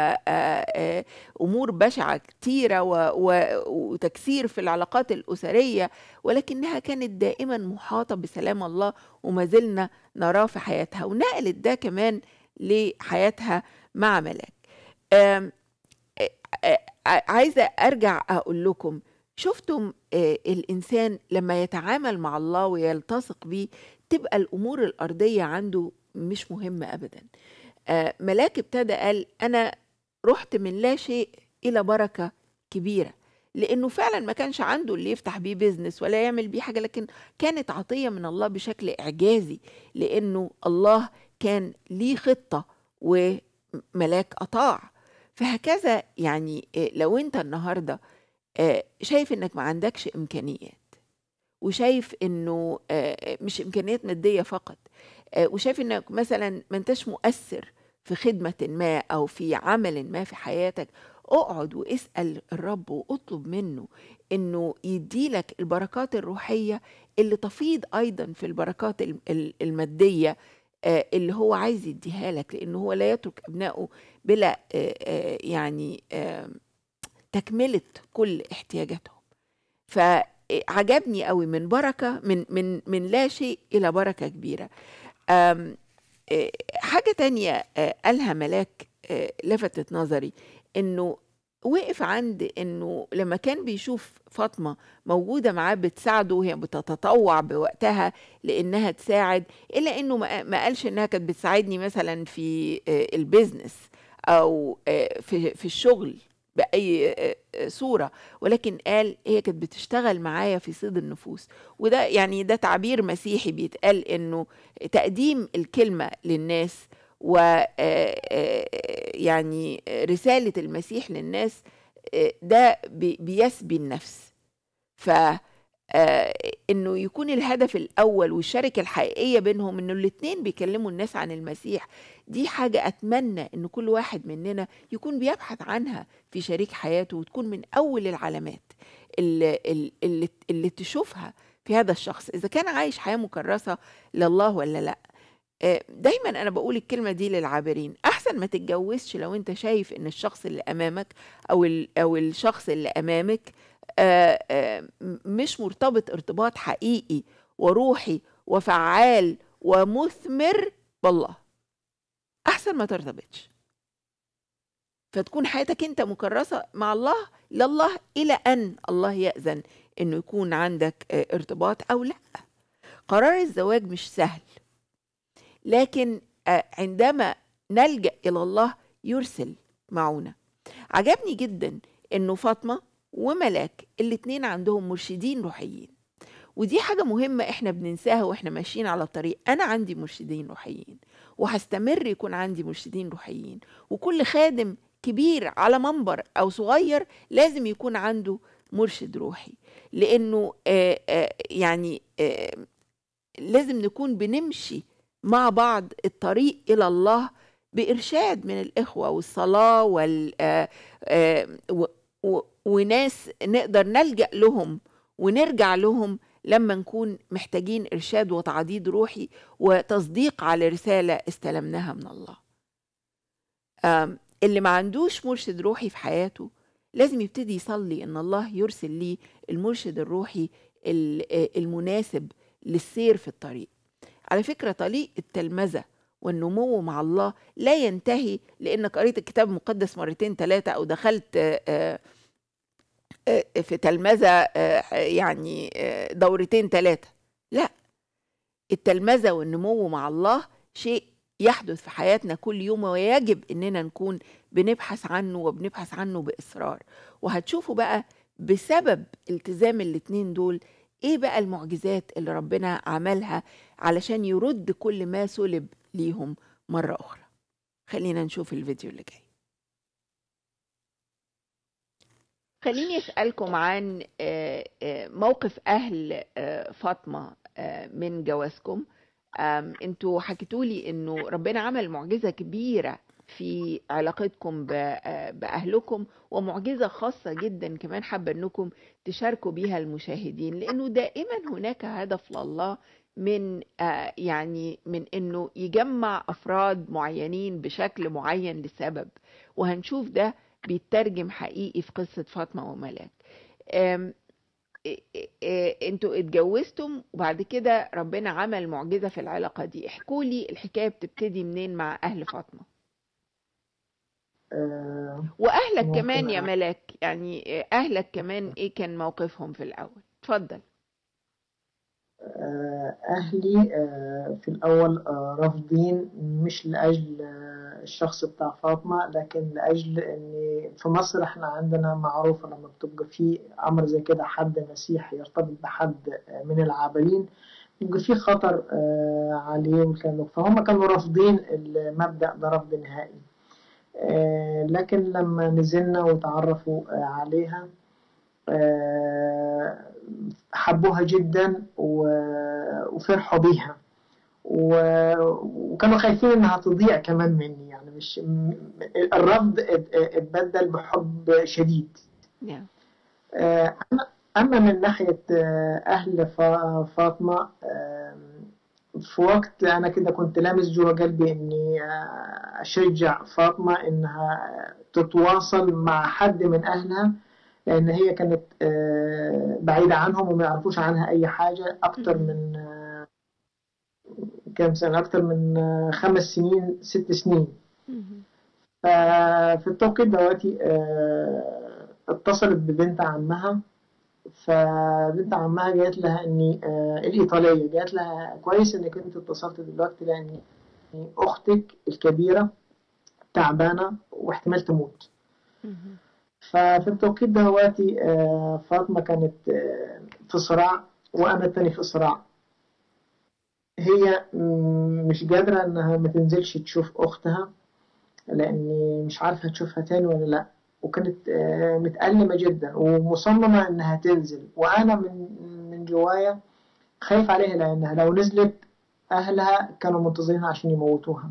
وامور بشعة كتيرة و- و- وتكسير في العلاقات الاسرية ولكنها كانت دائما محاطة بسلام الله وما زلنا نراه في حياتها ونقلت ده كمان لحياتها مع ملاك آم، آه، آه، عايزة أرجع أقول لكم شفتم آه، الإنسان لما يتعامل مع الله ويلتصق بيه تبقى الأمور الأرضية عنده مش مهمة أبدا آه، ملاك ابتدى قال أنا رحت من لا شيء إلى بركة كبيرة لأنه فعلا ما كانش عنده اللي يفتح بيه بيزنس ولا يعمل بيه حاجة لكن كانت عطية من الله بشكل إعجازي لأنه الله كان ليه خطة وملاك أطاع فهكذا يعني آه، لو أنت النهاردة آه، شايف إنك ما عندكش إمكانيات وشايف إنه آه، مش إمكانيات مادية فقط آه، وشايف إنك مثلا ما أنتش مؤثر في خدمة ما أو في عمل ما في حياتك اقعد واسأل الرب واطلب منه إنه يديلك البركات الروحية اللي تفيض أيضا في البركات الم- ال- المادية آه، اللي هو عايز يديها لك لأنه هو لا يترك أبنائه بلا آه، آه، يعني آه، تكملة كل احتياجاتهم فعجبني قوي من بركة من من من لا شيء إلى بركة كبيرة آم، آه، حاجة تانية آه، قالها ملاك آه، لفتت نظري إنه وقف عند إنه لما كان بيشوف فاطمة موجودة معاه بتساعده وهي بتتطوع بوقتها لإنها تساعد إلا إنه ما ما قالش إنها كانت بتساعدني مثلا في آه، البيزنس أو آه، في في الشغل بأي آه، آه، صورة ولكن قال هي كانت بتشتغل معايا في صيد النفوس وده يعني ده تعبير مسيحي بيتقال إنه تقديم الكلمة للناس و آه، آه، يعني رسالة المسيح للناس آه، ده بي- بيسبي النفس ف آه، انه يكون الهدف الاول والشركه الحقيقيه بينهم انه الاتنين بيكلموا الناس عن المسيح دي حاجه اتمنى ان كل واحد مننا يكون بيبحث عنها في شريك حياته وتكون من اول العلامات اللي, اللي, اللي تشوفها في هذا الشخص اذا كان عايش حياه مكرسه لله ولا لا آه، دايما انا بقول الكلمه دي للعابرين احسن ما تتجوزش لو انت شايف ان الشخص اللي امامك او ال- او الشخص اللي امامك آه، آه، م- مش مرتبط ارتباط حقيقي وروحي وفعال ومثمر بالله احسن ما ترتبطش فتكون حياتك انت مكرسه مع الله لله الى ان الله ياذن انه يكون عندك آه، ارتباط او لا قرار الزواج مش سهل لكن آه، عندما نلجا الى الله يرسل معونه عجبني جدا انه فاطمه وملاك الاتنين عندهم مرشدين روحيين ودي حاجة مهمة احنا بننساها واحنا ماشيين على الطريق انا عندي مرشدين روحيين وهستمر يكون عندي مرشدين روحيين وكل خادم كبير على منبر او صغير لازم يكون عنده مرشد روحي لانه آه آه يعني آه لازم نكون بنمشي مع بعض الطريق الى الله بارشاد من الاخوه والصلاه وال آه آه و- و- وناس نقدر نلجا لهم ونرجع لهم لما نكون محتاجين ارشاد وتعضيد روحي وتصديق على رساله استلمناها من الله آم، اللي ما عندوش مرشد روحي في حياته لازم يبتدي يصلي ان الله يرسل ليه المرشد الروحي ال- آه، المناسب للسير في الطريق على فكرة طريق التلمذة والنمو مع الله لا ينتهي لأنك قريت الكتاب المقدس مرتين ثلاثة أو دخلت آه، آه، آه، في تلمذة آه، يعني آه، دورتين ثلاثة لا التلمذة والنمو مع الله شيء يحدث في حياتنا كل يوم ويجب اننا نكون بنبحث عنه وبنبحث عنه باصرار وهتشوفوا بقى بسبب التزام الاتنين دول ايه بقى المعجزات اللي ربنا عملها علشان يرد كل ما سلب ليهم مرة أخرى خلينا نشوف الفيديو اللي جاي خليني أسألكم عن آه، آه، موقف أهل آه، فاطمة آه، من جوازكم آم، انتوا حكيتوا لي انه ربنا عمل معجزة كبيرة في علاقتكم بأهلكم ومعجزة خاصة جدا كمان حابة أنكم تشاركوا بيها المشاهدين لأنه دائما هناك هدف لله من يعني من أنه يجمع أفراد معينين بشكل معين لسبب وهنشوف ده بيترجم حقيقي في قصة فاطمة وملاك انتوا اتجوزتم وبعد كده ربنا عمل معجزة في العلاقة دي احكوا لي الحكاية بتبتدي منين مع أهل فاطمة آه، وأهلك ممكن كمان يا أ- ملاك يعني أهلك كمان إيه كان موقفهم في الأول اتفضل آه، أهلي آه، في الأول آه، رافضين مش لأجل آه، الشخص بتاع فاطمة لكن لأجل إن في مصر إحنا عندنا معروفة لما بتبقى في أمر زي كده حد مسيحي يرتبط بحد آه، من العابرين بيبقى في خطر آه، عليه والكلام ده فهم كانوا رافضين المبدأ ده رفض نهائي آه، لكن لما نزلنا وتعرفوا آه، عليها آه، حبوها جدا و- وفرحوا بيها و- وكانوا خايفين انها تضيع كمان مني يعني مش م- الرفض ات- اتبدل بحب شديد نعم آه، أما أما من ناحية آه، أهل فا- فاطمة آم، في وقت أنا كده كنت لامس جوا قلبي إني آه، أشجع فاطمة إنها تتواصل مع حد من أهلها لأن هي كانت آه، بعيدة عنهم وما يعرفوش عنها أي حاجة أكتر من آه، كام سنة أكتر من آه، خمس سنين ست سنين مهم. ففي التوقيت دواتي آه، اتصلت ببنت عمها فبنت عمها قالت لها اني آه، الايطاليه قالت لها كويس انك انت اتصلت دلوقتي لان اختك الكبيره تعبانه واحتمال تموت مهم. ففي التوقيت دواتي آه، فاطمه كانت آه، في صراع وانا التاني في صراع هي م- مش قادره انها ما تنزلش تشوف اختها لاني مش عارفه تشوفها تاني ولا لا وكانت آه، متألمة جدا ومصممة إنها تنزل وأنا من من جوايا خايف عليها لأنها لو نزلت أهلها كانوا منتظرين عشان يموتوها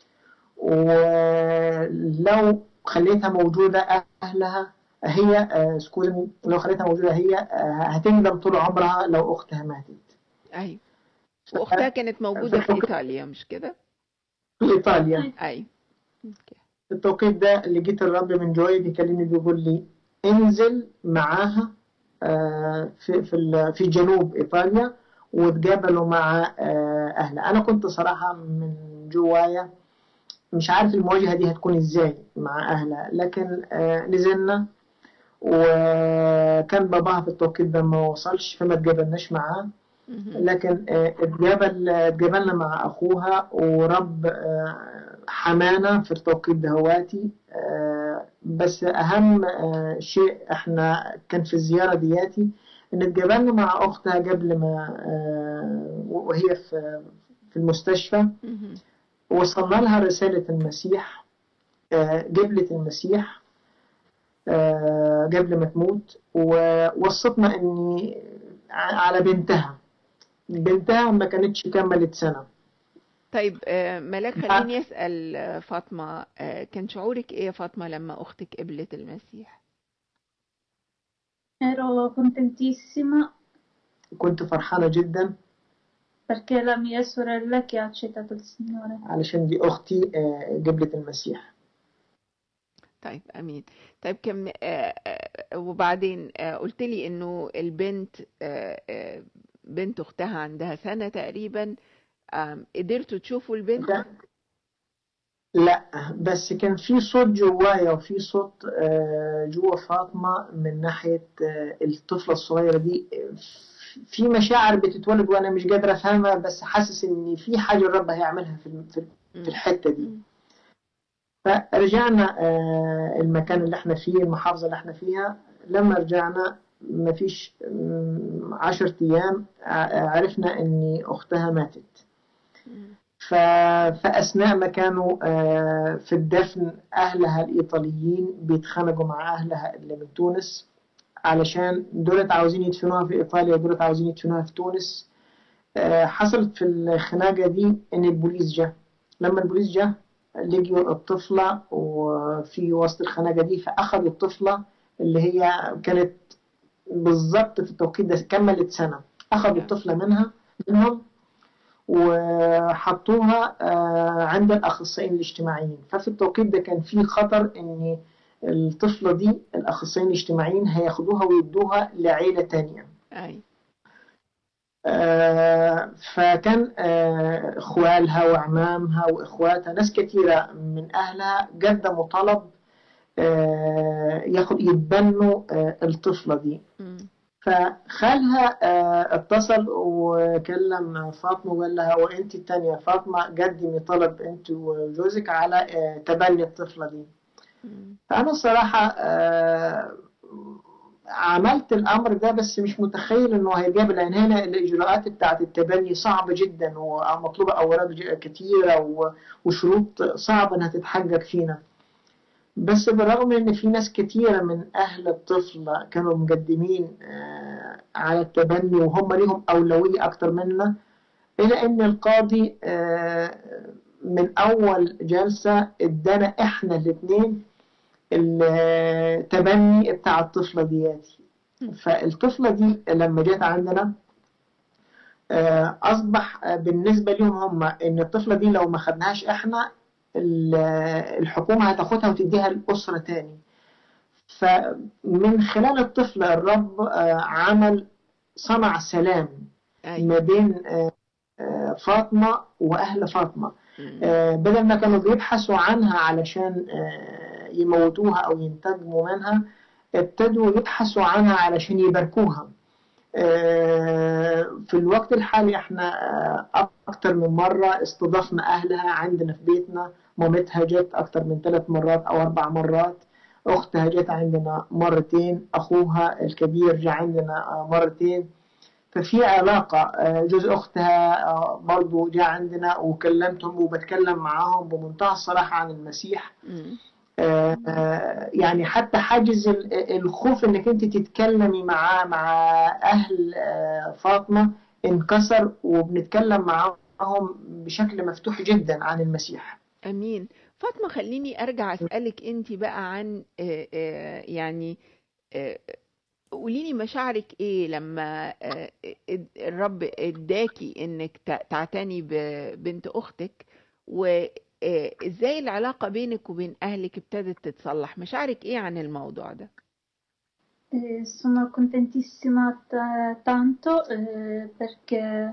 ولو خليتها موجودة أهلها هي آه، سكوزمي لو خليتها موجودة هي آه، هتندم طول عمرها لو أختها ماتت أيوة وأختها كانت موجودة في إيطاليا مش كده؟ في إيطاليا أيوة أوكي. في التوقيت ده لقيت الرب من جوايا بيكلمني بيقول لي انزل معاها آه، في في ال- في جنوب ايطاليا وتقابلوا مع آه، اهلها انا كنت صراحه من جوايا مش عارف المواجهه دي هتكون ازاي مع اهلها لكن آه، نزلنا وكان باباها في التوقيت ده ما وصلش فما تقابلناش معاه مهم. لكن آه، اتقابل اتقابلنا مع اخوها ورب آه، حمانا في التوقيت دهواتي آه، بس اهم آه، شيء احنا كان في الزياره دياتي ان اتقابلنا مع اختها قبل ما آه، وهي في في المستشفى مهم. وصلنا لها رساله المسيح آه، قبلت المسيح آه، قبل ما تموت ووصتنا اني على بنتها بنتها ما كانتش كملت سنة طيب آه، ملاك خليني أسأل آه، فاطمة آه، كان شعورك إيه يا فاطمة لما أختك قبلت المسيح؟ Ero contentissima كنت فرحانة جدا perché è la mia sorella che ha accettato il Signore. علشان دي أختي آه، قبلت المسيح طيب امين طيب كم آه، آه، وبعدين آه، قلت لي انه البنت آه، آه، بنت اختها عندها سنة تقريبا آم، قدرتوا تشوفوا البنت لا لا بس كان في صوت جوايا وفي صوت آه، جوا فاطمة من ناحية آه، الطفلة الصغيرة دي في مشاعر بتتولد وأنا مش قادر أفهمها بس حاسس إن في حاجة الرب هيعملها في في- في الحتة دي مم. فرجعنا آه، المكان اللي احنا فيه المحافظة اللي احنا فيها لما رجعنا مفيش مم، عشرة أيام ع- عرفنا إن أختها ماتت مم. ف... فأثناء ما كانوا آه، في الدفن أهلها الإيطاليين بيتخانقوا مع أهلها اللي من تونس علشان دولت عاوزين يدفنوها في إيطاليا ودولت عاوزين يدفنوها في تونس آه، حصلت في الخناقة دي إن البوليس جه لما البوليس جه لقيوا الطفلة وفي وسط الخناقة دي فأخذوا الطفلة اللي هي كانت بالظبط في التوقيت ده كملت سنة أخذوا الطفلة منها منهم وحطوها آه، عند الأخصائيين الاجتماعيين ففي التوقيت ده كان في خطر إن الطفلة دي الأخصائيين الاجتماعيين هياخدوها ويدوها لعيلة تانية أي آه، فكان آه، اخوالها وعمامها واخواتها ناس كثيره من اهلها قدموا طلب آه، ياخد يتبنوا آه، الطفله دي مم. فخالها آه، اتصل وكلم فاطمه وقال لها وانت التانية فاطمه قدمي طلب انت وجوزك على آه، تبني الطفله دي مم. فأنا الصراحة آه، عملت الأمر ده بس مش متخيل إنه هيجاب لأن هنا الإجراءات بتاعة التبني صعبة جدا ومطلوبة أوراق ج- كتيرة و- وشروط صعبة إنها تتحقق فينا بس بالرغم إن في ناس كتيرة من أهل الطفل كانوا مقدمين آه، على التبني وهم ليهم أولوية أكتر منا إلى إن القاضي آه، من أول جلسة إدانا إحنا الاتنين التبني بتاع الطفلة دياتي فالطفلة دي لما جت عندنا آه، أصبح آه، بالنسبة لهم هم إن الطفلة دي لو ما خدناهاش إحنا ال- الحكومة هتاخدها وتديها لأسرة تاني فمن خلال الطفلة الرب آه، عمل صنع سلام أي ما بين آه، آه، فاطمة وأهل فاطمة مم. آه، بدل ما كانوا بيبحثوا عنها علشان آه، يموتوها أو ينتقموا منها ابتدوا يبحثوا عنها علشان يباركوها آه، في الوقت الحالي احنا آه، أكتر من مرة استضفنا أهلها عندنا في بيتنا مامتها جت أكتر من ثلاث مرات أو أربع مرات أختها جت عندنا مرتين أخوها الكبير جاء عندنا آه، مرتين ففي علاقة آه، جوز أختها آه، برضو جاء عندنا وكلمتهم وبتكلم معاهم بمنتهى الصراحة عن المسيح مم. آه، آه، يعني حتى حاجز ال- الخوف انك انت تتكلمي مع مع اهل آه، فاطمة انكسر وبنتكلم معاهم بشكل مفتوح جدا عن المسيح أمين فاطمة خليني أرجع أسألك أنت بقى عن آه، آه، يعني آه، قولي لي مشاعرك إيه لما آه، اد- الرب اداكي إنك ت- تعتني ببنت أختك وإزاي العلاقة بينك وبين أهلك ابتدت تتصلح مشاعرك إيه عن الموضوع ده؟ Eh, sono contentissima ta- tanto eh, perché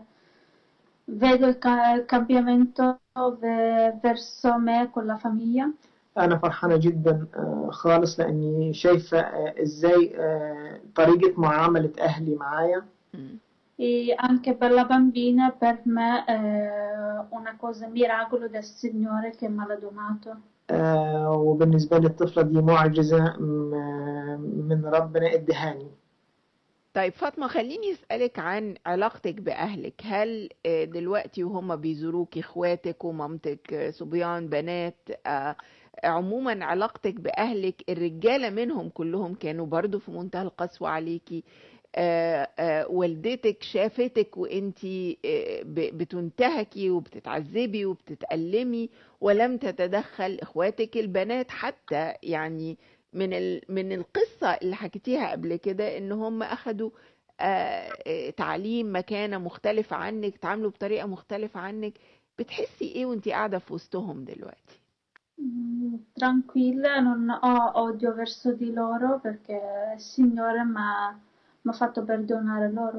vedo il ca- cambiamento ve- verso me con la famiglia. انا فرحانة جدا آه، خالص لاني شايفة آه، ازاي آه، طريقة معاملة اهلي معايا مم. E anche per la bambina, per me è una cosa, un miracolo del Signore che me l'ha donato. آه، وبالنسبة لي الطفلة دي معجزة م- من ربنا ادهاني طيب فاطمة خليني أسألك عن علاقتك بأهلك هل آه، دلوقتي وهم بيزوروك إخواتك ومامتك آه، صبيان بنات آه، عموما علاقتك بأهلك الرجالة منهم كلهم كانوا برضو في منتهى القسوة عليكي آه، آه، والدتك شافتك وانتي آه، ب- بتنتهكي وبتتعذبي وبتتألمي ولم تتدخل اخواتك البنات حتى يعني من ال... من القصة اللي حكيتيها قبل كده ان هم اخدوا آه، آه، تعليم مكانة مختلفة عنك تعاملوا بطريقة مختلفة عنك بتحسي ايه وانتي قاعدة في وسطهم دلوقتي Mm, Tranquilla, non ho odio verso di loro perché il Signore mi ha mi ha fatto perdonare loro.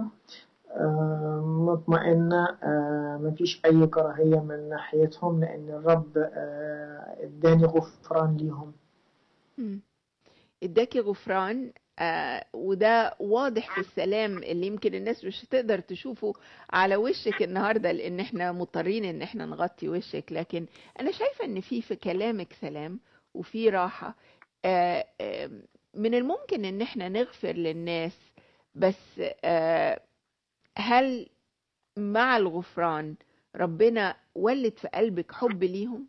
آه، مطمئنة آه، مفيش أي كراهية من ناحيتهم لأن الرب آه، اداني غفران ليهم مم. اداكي غفران آه وده واضح في السلام اللي يمكن الناس مش هتقدر تشوفه على وشك النهارده لان احنا مضطرين ان احنا نغطي وشك لكن انا شايفه ان في في كلامك سلام وفي راحه آه آه من الممكن ان احنا نغفر للناس بس آه هل مع الغفران ربنا ولد في قلبك حب ليهم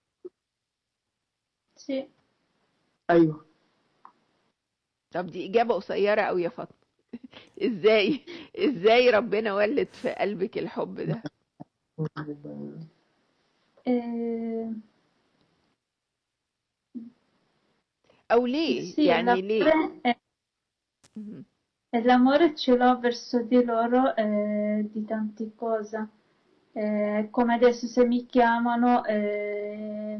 Sì, أيوه طب دي إجابة قصيرة أوي يا فاطمة إزاي إزاي ربنا ولد في قلبك الحب ده eh, او ليه Sì, يعني ليه l'amore, eh, مهم. l'amore ce l'ho verso di loro eh, di tante cose. Eh, come adesso se mi chiamano, eh,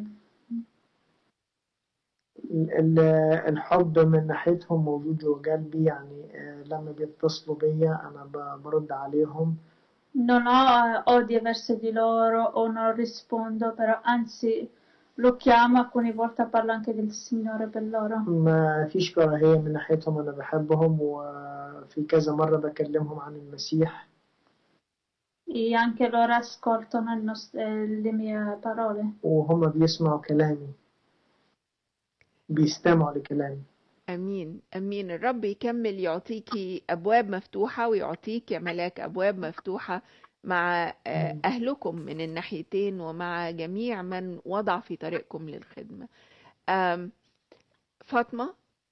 ال- الحب من ناحيتهم موجود جوا قلبي يعني آه، لما بيتصلوا بيا أنا ب- برد عليهم non ho eh, odio verso di loro o non rispondo, però anzi lo chiamo, alcune volte parlo anche del Signore per loro. ما فيش كراهية من ناحيتهم أنا بحبهم وفي كذا مرة بكلمهم عن المسيح E anche loro ascoltano il nost- eh, le mie parole. وهم بيسمعوا كلامي بيستمعوا لكلامي امين امين الرب يكمل يعطيكي ابواب مفتوحه ويعطيك يا ملاك ابواب مفتوحه مع آه، مم. اهلكم من الناحيتين ومع جميع من وضع في طريقكم للخدمه آم، فاطمه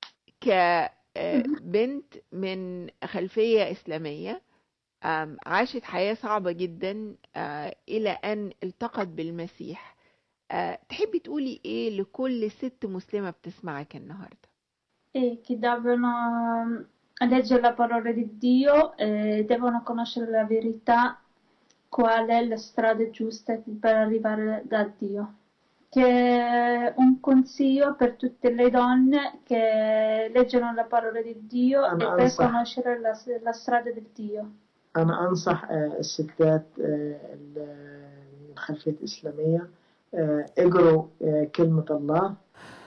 كبنت من خلفيه اسلاميه آم، عاشت حياه صعبه جدا آه، الى ان التقت بالمسيح آه، تحبي تقولي ايه لكل ست مسلمه بتسمعك النهارده E che devono leggere la parola di Dio, eh, devono conoscere la verità, qual è la strada giusta per arrivare da Dio. Che è un consiglio per tutte le donne che leggono la parola di Dio أنا e per أنصح conoscere la, la strada di Dio. أنا أنصح آه، الستات آه، ال- من خلفية إسلامية آه، اقروا آه، كلمة الله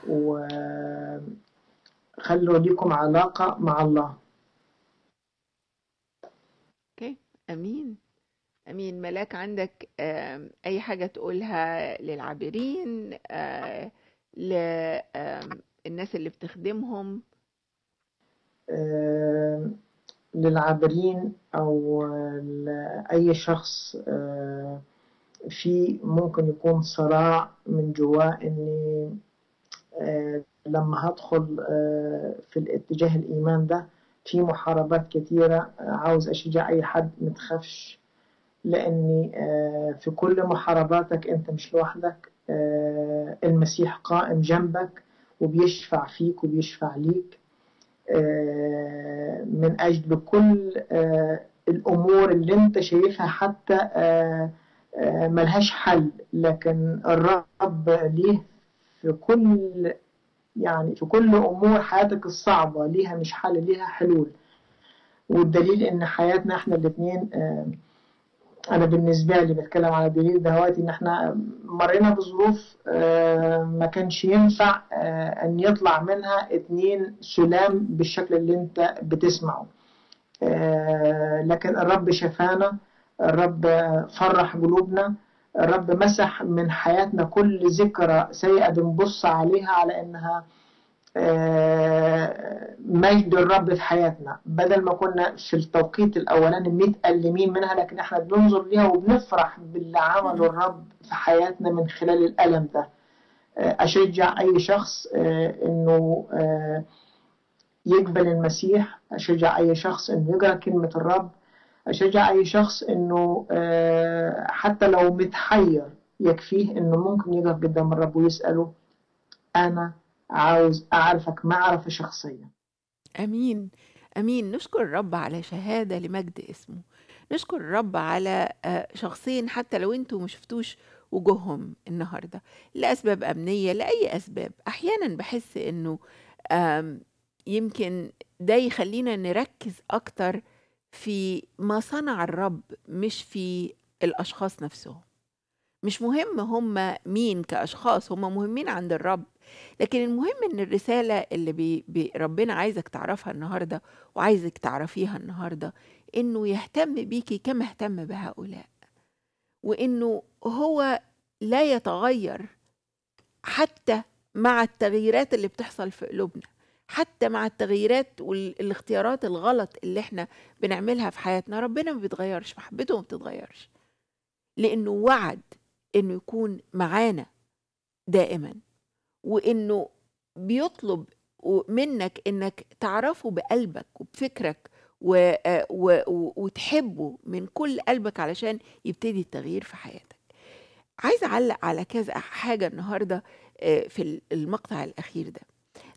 وخلوا لكم علاقة مع الله اوكي امين امين ملاك عندك آم، اي حاجه تقولها للعابرين آه، للناس اللي بتخدمهم آه، للعابرين أو لأي شخص آه، في ممكن يكون صراع من جواه إني آه، لما هدخل آه، في الاتجاه الإيمان ده في محاربات كتيرة آه، عاوز أشجع أي حد متخافش لأني آه، في كل محارباتك أنت مش لوحدك آه، المسيح قائم جنبك وبيشفع فيك وبيشفع ليك آه، من أجل كل آه، الأمور اللي أنت شايفها حتى آه، آه، ملهاش حل لكن الرب ليه في كل يعني في كل أمور حياتك الصعبة ليها مش حل ليها حلول والدليل إن حياتنا إحنا الاتنين آه، أنا بالنسبة لي بتكلم على دليل دهواتي إن إحنا مرينا بظروف آه، ما كانش ينفع آه، أن يطلع منها اتنين سلام بالشكل اللي أنت بتسمعه آه، لكن الرب شفانا الرب فرح قلوبنا الرب مسح من حياتنا كل ذكرى سيئة بنبص عليها على إنها آه، مجد الرب في حياتنا بدل ما كنا في التوقيت الأولاني متألمين منها لكن احنا بننظر ليها وبنفرح باللي عمله الرب في حياتنا من خلال الألم ده آه، أشجع أي شخص آه، إنه آه، يقبل المسيح أشجع أي شخص إنه يقرأ كلمة الرب أشجع أي شخص إنه آه، حتى لو متحير يكفيه إنه ممكن يقف قدام الرب ويسأله أنا عاوز أعرفك معرفة شخصية امين امين نشكر الرب على شهاده لمجد اسمه نشكر الرب على آه، شخصين حتى لو انتوا ما شفتوش وجوههم النهارده لاسباب امنيه لاي اسباب احيانا بحس انه آم، يمكن ده يخلينا نركز اكتر في ما صنع الرب مش في الاشخاص نفسهم مش مهم هم مين كاشخاص هم مهمين عند الرب لكن المهم ان الرساله اللي بي بي ربنا عايزك تعرفها النهارده وعايزك تعرفيها النهارده انه يهتم بيكي كما اهتم بهؤلاء وانه هو لا يتغير حتى مع التغييرات اللي بتحصل في قلوبنا حتى مع التغييرات والاختيارات الغلط اللي احنا بنعملها في حياتنا ربنا ما بيتغيرش محبته ما بتتغيرش لانه وعد انه يكون معانا دائما وانه بيطلب منك انك تعرفه بقلبك وبفكرك و... و... و... وتحبه من كل قلبك علشان يبتدي التغيير في حياتك عايزه اعلق على كذا حاجه النهارده آه، في المقطع الاخير ده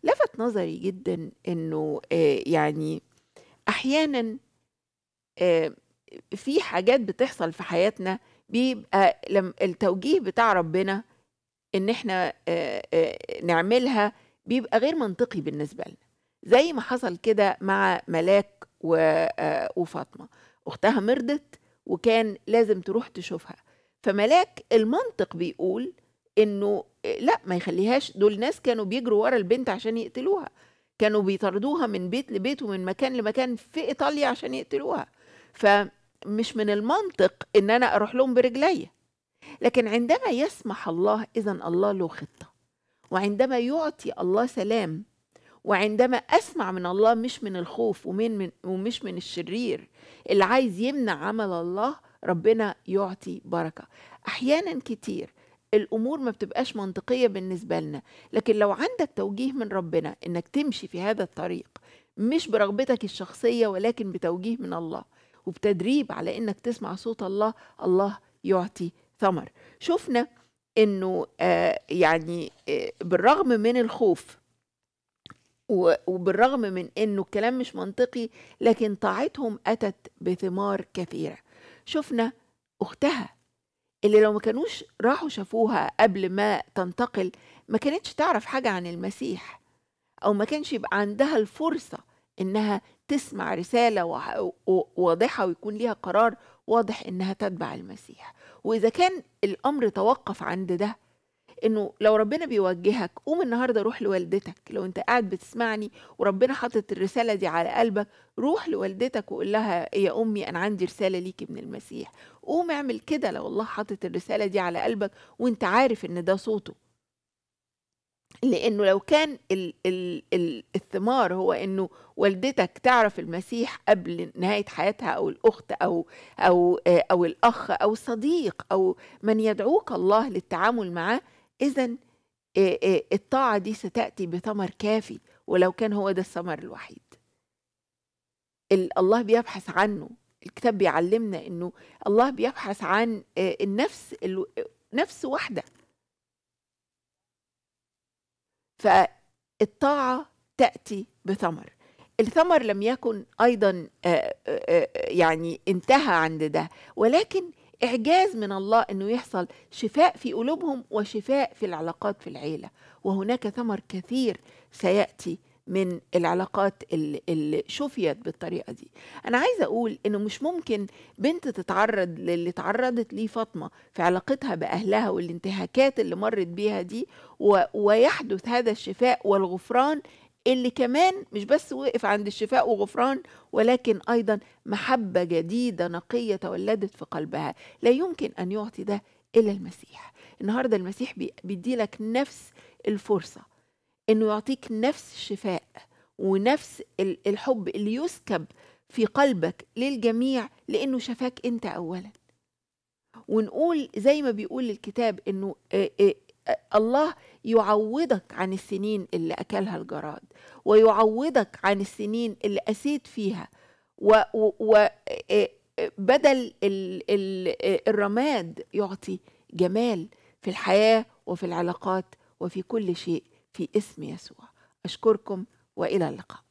لفت نظري جدا انه آه، يعني احيانا آه، في حاجات بتحصل في حياتنا بيبقى لم التوجيه بتاع ربنا ان احنا آه، آه، نعملها بيبقى غير منطقي بالنسبه لنا زي ما حصل كده مع ملاك و- آه، وفاطمه اختها مرضت وكان لازم تروح تشوفها فملاك المنطق بيقول انه آه، لا ما يخليهاش دول ناس كانوا بيجروا ورا البنت عشان يقتلوها كانوا بيطاردوها من بيت لبيت ومن مكان لمكان في ايطاليا عشان يقتلوها فمش من المنطق ان انا اروح لهم برجليا لكن عندما يسمح الله اذا الله له خطه وعندما يعطي الله سلام وعندما اسمع من الله مش من الخوف ومن من ومش من الشرير اللي عايز يمنع عمل الله ربنا يعطي بركه احيانا كتير الامور ما بتبقاش منطقيه بالنسبه لنا لكن لو عندك توجيه من ربنا انك تمشي في هذا الطريق مش برغبتك الشخصيه ولكن بتوجيه من الله وبتدريب على انك تسمع صوت الله الله يعطي ثمر شفنا انه آه يعني آه بالرغم من الخوف و- وبالرغم من انه الكلام مش منطقي لكن طاعتهم اتت بثمار كثيره شفنا اختها اللي لو ما كانوش راحوا شافوها قبل ما تنتقل ما كانتش تعرف حاجه عن المسيح او ما كانش يبقى عندها الفرصه انها تسمع رساله وح- و- واضحه ويكون ليها قرار واضح انها تتبع المسيح واذا كان الامر توقف عند ده انه لو ربنا بيوجهك قوم النهارده روح لوالدتك لو انت قاعد بتسمعني وربنا حاطط الرساله دي على قلبك روح لوالدتك وقول لها يا امي انا عندي رساله ليكي من المسيح قوم اعمل كده لو الله حاطط الرساله دي على قلبك وانت عارف ان ده صوته لانه لو كان ال ال ال الثمار هو انه والدتك تعرف المسيح قبل نهايه حياتها او الاخت او او آه، او الاخ او صديق او من يدعوك الله للتعامل معاه اذا الطاعه دي ستاتي بثمر كافي ولو كان هو ده الثمر الوحيد ال- الله بيبحث عنه الكتاب بيعلمنا انه الله بيبحث عن آه، النفس ال- نفس واحده فالطاعة تأتي بثمر الثمر لم يكن أيضا آه، آه، آه، يعني انتهى عند ده ولكن إعجاز من الله أنه يحصل شفاء في قلوبهم وشفاء في العلاقات في العيلة وهناك ثمر كثير سيأتي من العلاقات اللي, اللي شفيت بالطريقة دي أنا عايزة أقول أنه مش ممكن بنت تتعرض للي تعرضت ليه فاطمة في علاقتها بأهلها والانتهاكات اللي مرت بيها دي و... ويحدث هذا الشفاء والغفران اللي كمان مش بس وقف عند الشفاء وغفران ولكن ايضا محبه جديده نقيه تولدت في قلبها لا يمكن ان يعطي ده الا المسيح النهارده المسيح بي- بيديلك نفس الفرصه انه يعطيك نفس الشفاء ونفس ال- الحب اللي يسكب في قلبك للجميع لانه شفاك انت اولا ونقول زي ما بيقول الكتاب انه آه، آه، آه، الله يعوضك عن السنين اللي اكلها الجراد ويعوضك عن السنين اللي قسيت فيها وبدل الرماد يعطي جمال في الحياه وفي العلاقات وفي كل شيء في اسم يسوع اشكركم والى اللقاء